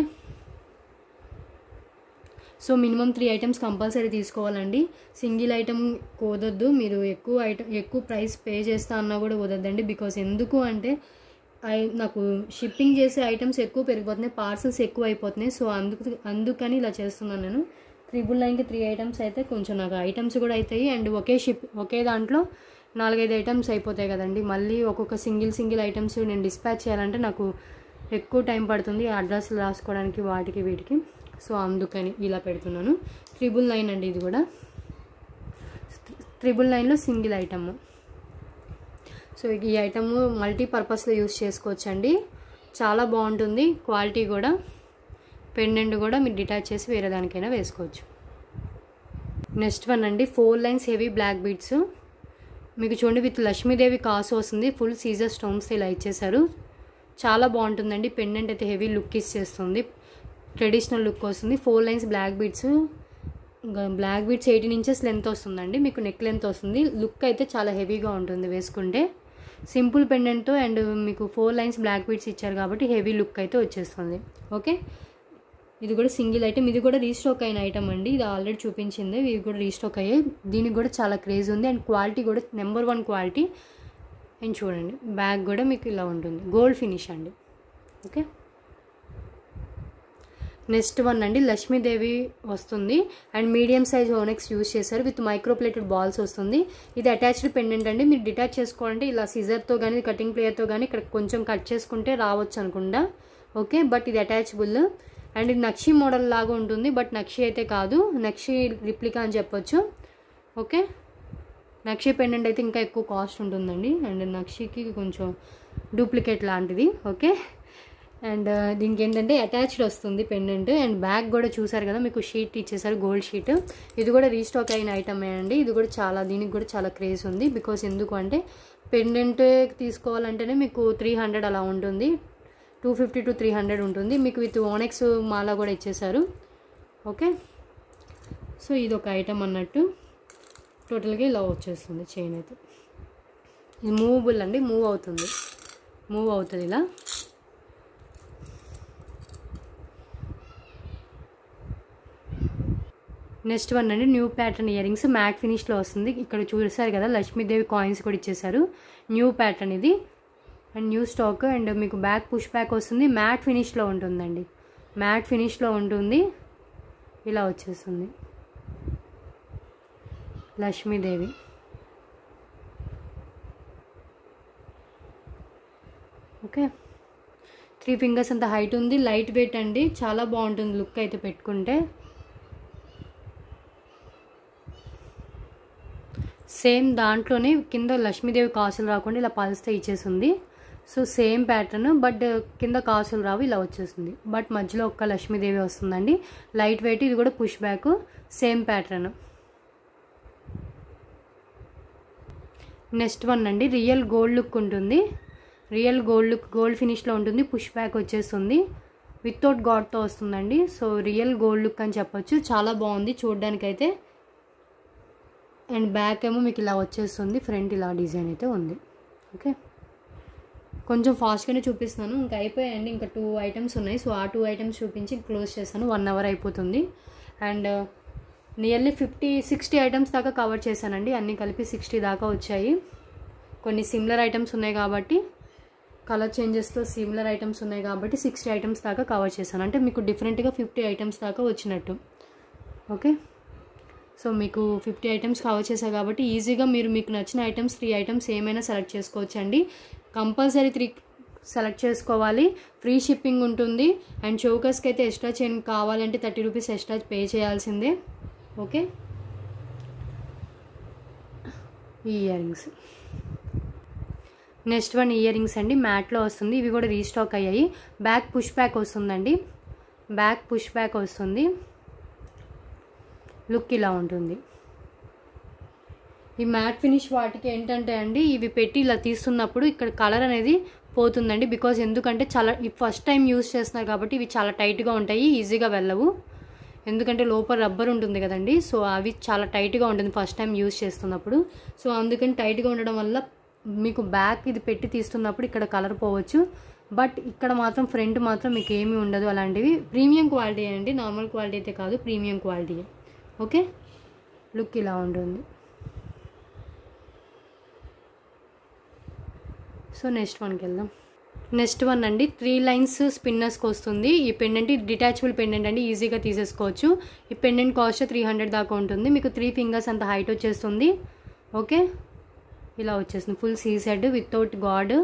so minimum three items compulsory తీసుకోవాలండి సింగిల్ ఐటమ్ కుదరద్దు మీరు ఎక్కువ ఐటమ్ ఎక్కువ ప్రైస్ పే చేస్తా అన్నా కూడా కుదరదండి బికాస్ ఎందుకు అంటే ఐ- నాకు షిప్పింగ్ చేసే ఐటమ్స్ ఎక్కువ పెరిగిపోతున్నాయి పార్సల్స్ ఎక్కువ అయిపోతున్నాయి సో అందుకు అందుకని ఇలా చేస్తున్నాను నేను త్రిబుల్ నైన్కి త్రీ ఐటమ్స్ అయితే కొంచెం నాకు ఐటమ్స్ కూడా అవుతాయి అండ్ ఒకే షిప్ ఒకే దాంట్లో నాలుగైదు ఐటమ్స్ అయిపోతాయి కదండి మళ్ళీ ఒక్కొక్క సింగిల్ సింగిల్ ఐటమ్స్ నేను డిస్పాచ్ చేయాలంటే నాకు ఎక్కువ టైం పడుతుంది అడ్రస్లు రాసుకోవడానికి వాటికి వీటికి సో అందుకని ఇలా పెడుతున్నాను త్రిబుల్ నైన్ అండి ఇది కూడా త్రిబుల్ నైన్లో సింగిల్ ఐటమ్ సో ఈ ఐటమ్ మల్టీపర్పస్లో యూస్ చేసుకోవచ్చండి చాలా బాగుంటుంది క్వాలిటీ కూడా పెండెంట్ కూడా మీరు డిటాచ్ చేసి వేరే దానికైనా వేసుకోవచ్చు నెక్స్ట్ వన్ అండి four lines heavy black beads మీకు చూడండి విత్ లక్ష్మీదేవి కాసు వస్తుంది ఫుల్ సీజర్ స్టోన్స్ ఇలా ఇచ్చేసారు చాలా బాగుంటుందండి పెండెంట్ అయితే హెవీ లుక్ ఇచ్చేస్తుంది ట్రెడిషనల్ లుక్ వస్తుంది four lines black beads black beads eighteen inches length వస్తుందండి మీకు నెక్ లెంత్ వస్తుంది లుక్ అయితే చాలా హెవీగా ఉంటుంది వేసుకుంటే సింపుల్ పెండెంట్తో అండ్ మీకు ఫోర్ లైన్స్ బ్లాక్ బీడ్స్ ఇచ్చారు కాబట్టి హెవీ లుక్ అయితే వచ్చేస్తుంది ఓకే ఇది కూడా సింగిల్ ఐటమ్ ఇది కూడా రీస్టాక్ అయిన ఐటమ్ అండి ఇది ఆల్రెడీ చూపించింది ఇది కూడా రీస్టాక్ అయ్యాయి దీనికి కూడా చాలా క్రేజ్ ఉంది అండ్ క్వాలిటీ కూడా నెంబర్ వన్ క్వాలిటీ అండ్ చూడండి బ్యాగ్ కూడా మీకు ఇలా ఉంటుంది గోల్డ్ ఫినిష్ అండి ఓకే నెక్స్ట్ వన్ అండి లక్ష్మీదేవి వస్తుంది and medium size onyx use చేశారు విత్ మైక్రోప్లేటెడ్ బాల్స్ వస్తుంది ఇది అటాచ్డ్ పెండెంట్ అండి మీరు డిటాచ్ చేసుకోవాలంటే ఇలా సిజర్తో కానీ కటింగ్ ప్లేయర్తో కానీ ఇక్కడ కొంచెం కట్ చేసుకుంటే రావచ్చు అనుకుంటా ఓకే బట్ ఇది అటాచబుల్ అండ్ ఇది నక్షి మోడల్ లాగా ఉంటుంది బట్ నక్షి అయితే కాదు నక్షి రిప్లికా అని చెప్పొచ్చు ఓకే నక్షి పెండెంట్ అయితే ఇంకా ఎక్కువ కాస్ట్ ఉంటుందండి అండ్ నక్షికి కొంచెం డూప్లికేట్ లాంటిది ఓకే అండ్ దీనికి ఏంటంటే అటాచ్డ్ వస్తుంది పెండెంట్ అండ్ బ్యాగ్ కూడా చూసారు కదా మీకు షీట్ ఇచ్చేసారు గోల్డ్ షీట్ ఇది కూడా రీస్టాక్ అయిన ఐటమే అండి ఇది కూడా చాలా దీనికి కూడా చాలా క్రేజ్ ఉంది బికాస్ ఎందుకు అంటే పెండెంట్ తీసుకోవాలంటేనే మీకు త్రీ హండ్రెడ్ అలా ఉంటుంది two fifty to three hundred ఉంటుంది మీకు విత్ ఓనెక్స్ మాలా కూడా ఇచ్చేసారు ఓకే సో ఇది ఒక ఐటమ్ అన్నట్టు టోటల్గా ఇలా వచ్చేస్తుంది చైన్ అయితే ఇది మూవబుల్ అండి మూవ్ అవుతుంది మూవ్ అవుతుంది ఇలా నెక్స్ట్ వన్ అండి new pattern year rings matte ఫినిష్లో వస్తుంది ఇక్కడ చూసారు కదా లక్ష్మీదేవి కాయిన్స్ కూడా ఇచ్చేసారు న్యూ ప్యాటర్న్ ఇది అండ్ న్యూ స్టాక్ అండ్ మీకు బ్యాక్ పుష్ బ్యాక్ వస్తుంది మ్యాట్ ఫినిష్లో ఉంటుందండి మ్యాట్ ఫినిష్లో ఉంటుంది ఇలా వచ్చేస్తుంది లక్ష్మీదేవి ఓకే త్రీ ఫింగర్స్ అంత హైట్ ఉంది లైట్ వెయిట్ అండి చాలా బాగుంటుంది లుక్ అయితే పెట్టుకుంటే సేమ్ దాంట్లోనే కింద లక్ష్మీదేవి కాసులు రాకుండా ఇలా పలిస్తే ఇచ్చేసింది సో సేమ్ ప్యాటర్న్ బట్ కింద కాసులు రావు ఇలా వచ్చేస్తుంది బట్ మధ్యలో ఒక్క లక్ష్మీదేవి వస్తుందండి లైట్ వెయిట్ ఇది కూడా push back same pattern next one అండి రియల్ గోల్డ్ లుక్ ఉంటుంది రియల్ గోల్డ్ లుక్ గోల్డ్ ఫినిష్లో ఉంటుంది పుష్ బ్యాక్ వచ్చేస్తుంది వితౌట్ గాడ్తో వస్తుందండి సో రియల్ గోల్డ్ లుక్ అని చెప్పొచ్చు చాలా బాగుంది చూడడానికైతే అండ్ బ్యాక్ ఏమో మీకు ఇలా వచ్చేస్తుంది ఫ్రంట్ ఇలా డిజైన్ అయితే ఉంది ఓకే కొంచెం ఫాస్ట్గానే చూపిస్తున్నాను ఇంకా అయిపోయాయండి ఇంకా టూ ఐటమ్స్ ఉన్నాయి సో ఆ టూ ఐటమ్స్ చూపించి క్లోజ్ చేస్తాను వన్ అవర్ అయిపోతుంది and nearly fifty sixty items దాకా కవర్ చేశానండి అన్నీ కలిపి సిక్స్టీ దాకా వచ్చాయి కొన్ని సిమిలర్ ఐటమ్స్ ఉన్నాయి కాబట్టి కలర్ చేంజెస్తో సిమిలర్ ఐటమ్స్ ఉన్నాయి కాబట్టి సిక్స్టీ ఐటమ్స్ దాకా కవర్ చేశాను అంటే మీకు డిఫరెంట్గా ఫిఫ్టీ ఐటమ్స్ దాకా వచ్చినట్టు ఓకే సో మీకు ఫిఫ్టీ ఐటమ్స్ కవర్ చేశా కాబట్టి ఈజీగా మీరు మీకు నచ్చిన ఐటమ్స్ త్రీ ఐటమ్స్ ఏమైనా సెలెక్ట్ చేసుకోవచ్చండి కంపల్సరీ త్రీ సెలెక్ట్ చేసుకోవాలి ఫ్రీ షిప్పింగ్ ఉంటుంది అండ్ చౌకస్కి అయితే ఎక్స్ట్రా చైన్ కావాలంటే థర్టీ రూపీస్ ఎక్స్ట్రా పే చేయాల్సిందే ఓకే ఈ ear rings next one ear rings అండి మ్యాట్లో వస్తుంది ఇవి కూడా రీస్టాక్ అయ్యాయి బ్యాక్ పుష్ బ్యాక్ వస్తుందండి బ్యాక్ పుష్ బ్యాక్ వస్తుంది లుక్ ఇలా ఉంటుంది ఈ మ్యాట్ ఫినిష్ వాటికి ఏంటంటే అండి ఇవి పెట్టి ఇలా తీస్తున్నప్పుడు ఇక్కడ కలర్ అనేది పోతుందండి బికాజ్ ఎందుకంటే చాలా ఫస్ట్ టైం యూస్ చేస్తున్నారు కాబట్టి ఇవి చాలా టైట్గా ఉంటాయి ఈజీగా వెళ్ళవు ఎందుకంటే లోపల రబ్బర్ ఉంటుంది కదండి సో అవి చాలా టైట్గా ఉంటుంది ఫస్ట్ టైం యూస్ చేస్తున్నప్పుడు సో అందుకని టైట్గా ఉండడం వల్ల మీకు బ్యాక్ ఇది పెట్టి తీస్తున్నప్పుడు ఇక్కడ కలర్ పోవచ్చు బట్ ఇక్కడ మాత్రం ఫ్రంట్ మాత్రం మీకు ఏమీ ఉండదు అలాంటివి ప్రీమియం క్వాలిటీ అండి నార్మల్ క్వాలిటీ అయితే కాదు ప్రీమియం క్వాలిటీ ఓకే లుక్ ఇలా ఉంటుంది సో నెక్స్ట్ వన్కి వెళ్దాం నెక్స్ట్ వన్ అండి త్రీ లైన్స్ స్పిన్నర్స్కి వస్తుంది ఈ పెండెంట్ డిటాచబుల్ పెండెంట్ అండి ఈజీగా తీసేసుకోవచ్చు ఈ పెండెంట్ కాస్ట్ త్రీ హండ్రెడ్ దాకా ఉంటుంది మీకు త్రీ ఫింగర్స్ అంత హైట్ వచ్చేస్తుంది ఓకే ఇలా వచ్చేస్తుంది full C said without guard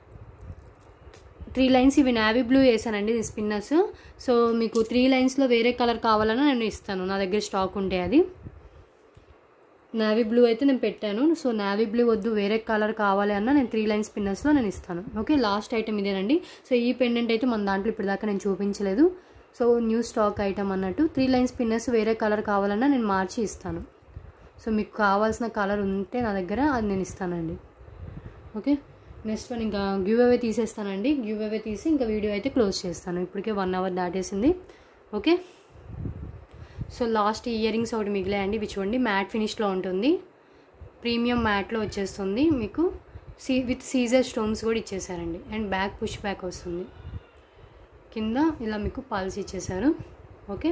three lines ఇవి నావీ బ్లూ వేసానండి ఇది స్పిన్నర్స్ సో మీకు త్రీ లైన్స్లో వేరే కలర్ కావాలన్నా నేను ఇస్తాను నా దగ్గర స్టాక్ ఉంటే అది నావీ బ్లూ అయితే నేను పెట్టాను సో నావీ బ్లూ వద్దు వేరే కలర్ కావాలి అన్న నేను త్రీ లైన్ స్పిన్నర్స్లో నేను ఇస్తాను ఓకే లాస్ట్ ఐటమ్ ఇదేనండి సో ఈ పెండెంట్ అయితే మన దాంట్లో ఇప్పటిదాకా నేను చూపించలేదు సో న్యూ స్టాక్ ఐటమ్ అన్నట్టు త్రీ లైన్ స్పిన్నర్స్ వేరే కలర్ కావాలన్నా నేను మార్చి ఇస్తాను సో మీకు కావాల్సిన కలర్ ఉంటే నా దగ్గర అది నేను ఇస్తానండి ఓకే నెక్స్ట్ వన్ ఇంకా గివ్ అవే తీసేస్తానండి గివ్ అవే తీసి ఇంకా వీడియో అయితే క్లోజ్ చేస్తాను ఇప్పటికే వన్ అవర్ దాటేసింది okay so last year rings ఒకటి మిగిలాయండి ఇవి చూడండి మ్యాట్ ఫినిష్లో ఉంటుంది ప్రీమియం మ్యాట్లో వచ్చేస్తుంది మీకు సీ విత్ సీజర్ స్టోన్స్ కూడా ఇచ్చేసారండి అండ్ బ్యాక్ పుష్ బ్యాక్ వస్తుంది కింద ఇలా మీకు పాల్స్ ఇచ్చేసారు ఓకే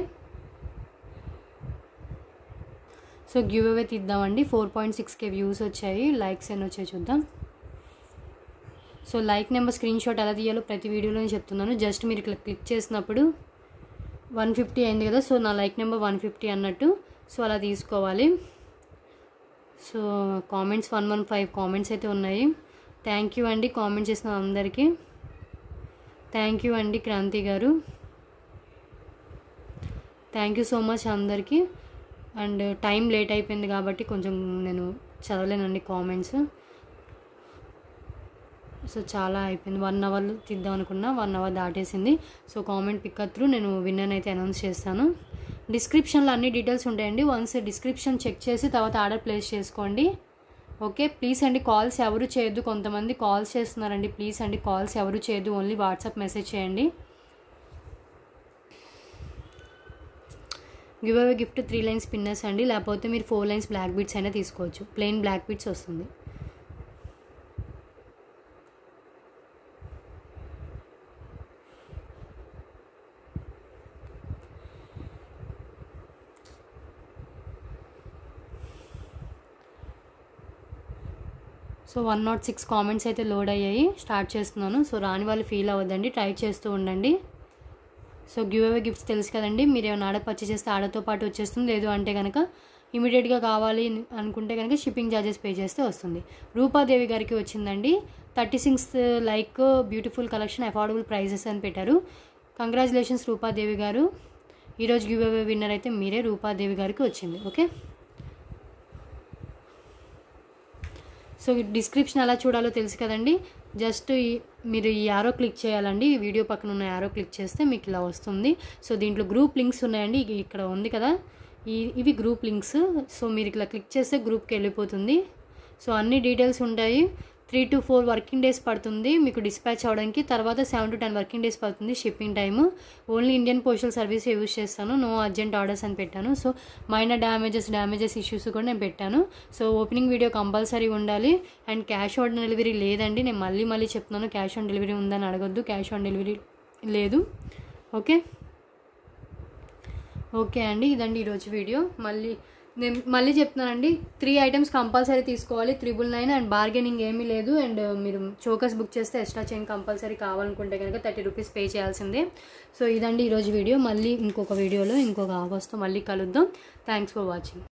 సో గివ్ అవే తీద్దామండి four point six K views వచ్చాయి లైక్స్ ఎన్ని వచ్చాయి చూద్దాం so like number screenshot ఎలా తీయాలో ప్రతి వీడియోలో చెప్తున్నాను జస్ట్ మీరు ఇట్లా క్లిక్ చేసినప్పుడు వన్ ఫిఫ్టీ అయింది కదా సో నా లైక్ నెంబర్ వన్ ఫిఫ్టీ అన్నట్టు సో అలా తీసుకోవాలి so comments one one five comments అయితే ఉన్నాయి థ్యాంక్ యూ అండి కామెంట్ చేసిన అందరికీ థ్యాంక్ యూ అండి క్రాంతి గారు థ్యాంక్ యూ సో మచ్ అందరికీ అండ్ టైం లేట్ అయిపోయింది కాబట్టి కొంచెం నేను చదవలేనండి కామెంట్స్ సో చాలా అయిపోయింది వన్ అవర్ తీద్దాం అనుకున్నా వన్ అవర్ దాటేసింది సో కామెంట్ పికప్ త్రూ నేను విన్నర్ అయితే అనౌన్స్ చేస్తాను డిస్క్రిప్షన్లో అన్ని డీటెయిల్స్ ఉంటాయండి వన్స్ డిస్క్రిప్షన్ చెక్ చేసి తర్వాత ఆర్డర్ ప్లేస్ చేసుకోండి ఓకే ప్లీజ్ అండి కాల్స్ ఎవరు చేయొద్దు కొంతమంది కాల్స్ చేస్తున్నారండి ప్లీజ్ అండి కాల్స్ ఎవరు చేయొద్దు ఓన్లీ వాట్సాప్ మెసేజ్ చేయండి give away gift three lines పిన్నర్స్ అండి లేకపోతే మీరు ఫోర్ లైన్స్ బ్లాక్ బీట్స్ అయినా తీసుకోవచ్చు ప్లెయిన్ బ్లాక్ బీట్స్ వస్తుంది so one nought six comments అయితే లోడ్ అయ్యాయి స్టార్ట్ చేస్తున్నాను సో రాని వాళ్ళు ఫీల్ అవ్వద్దండి ట్రై చేస్తూ ఉండండి సో గివ్ అవే గిఫ్ట్స్ తెలుసు కదండి మీరు ఏమైనా ఆర్డర్ పర్చేస్ చేస్తే ఆర్డర్తో పాటు వచ్చేస్తుంది లేదు అంటే కనుక ఇమీడియట్గా కావాలి అనుకుంటే కనుక షిప్పింగ్ ఛార్జెస్ పే చేస్తే వస్తుంది రూపాదేవి గారికి వచ్చిందండి thirty six like beautiful collection affordable prices అని పెట్టారు కంగ్రాచులేషన్స్ రూపాదేవి గారు ఈరోజు గివ్ అవే విన్నర్ అయితే మీరే రూపాదేవి గారికి వచ్చింది ఓకే సో డిస్క్రిప్షన్ ఎలా చూడాలో తెలుసు కదండి జస్ట్ ఈ- మీరు ఈ యారో క్లిక్ చేయాలండి ఈ వీడియో పక్కన ఉన్న యారో క్లిక్ చేస్తే మీకు ఇలా వస్తుంది సో దీంట్లో గ్రూప్ లింక్స్ ఉన్నాయండి ఇ- ఇక్కడ ఉంది కదా ఈ ఇవి గ్రూప్ లింక్స్ సో మీరు ఇట్లా క్లిక్ చేస్తే గ్రూప్కి వెళ్ళిపోతుంది సో అన్ని డీటెయిల్స్ ఉంటాయి three to four working days పడుతుంది మీకు డిస్పాచ్ అవ్వడానికి తర్వాత seven to ten working days పడుతుంది shipping time only Indian postal service use చేస్తాను నో అర్జెంట్ ఆర్డర్స్ అని పెట్టాను so minor damages damages issues కూడా నేను పెట్టాను సో ఓపెనింగ్ వీడియో కంపల్సరీ ఉండాలి అండ్ క్యాష్ ఆన్ డెలివరీ లేదండి నేను మళ్ళీ మళ్ళీ చెప్తున్నాను క్యాష్ ఆన్ డెలివరీ ఉందని అడగొద్దు క్యాష్ ఆన్ డెలివరీ లేదు ఓకే ఓకే అండి ఇదండి ఈరోజు వీడియో మళ్ళీ నేను మళ్ళీ చెప్తున్నానండి త్రీ ఐటమ్స్ కంపల్సరీ తీసుకోవాలి త్రిబుల్ నైన్ అండ్ బార్గెనింగ్ ఏమీ లేదు అండ్ మీరు చోకస్ బుక్ చేస్తే ఎక్స్ట్రా చైన్ కంపల్సరీ కావాలనుకుంటే కనుక థర్టీ రూపీస్ పే చేయాల్సిందే సో ఇదండి ఈరోజు వీడియో మళ్ళీ ఇంకొక వీడియోలో ఇంకొక ఆగస్ట్తో మళ్ళీ కలుద్దాం థ్యాంక్స్ ఫర్ వాచింగ్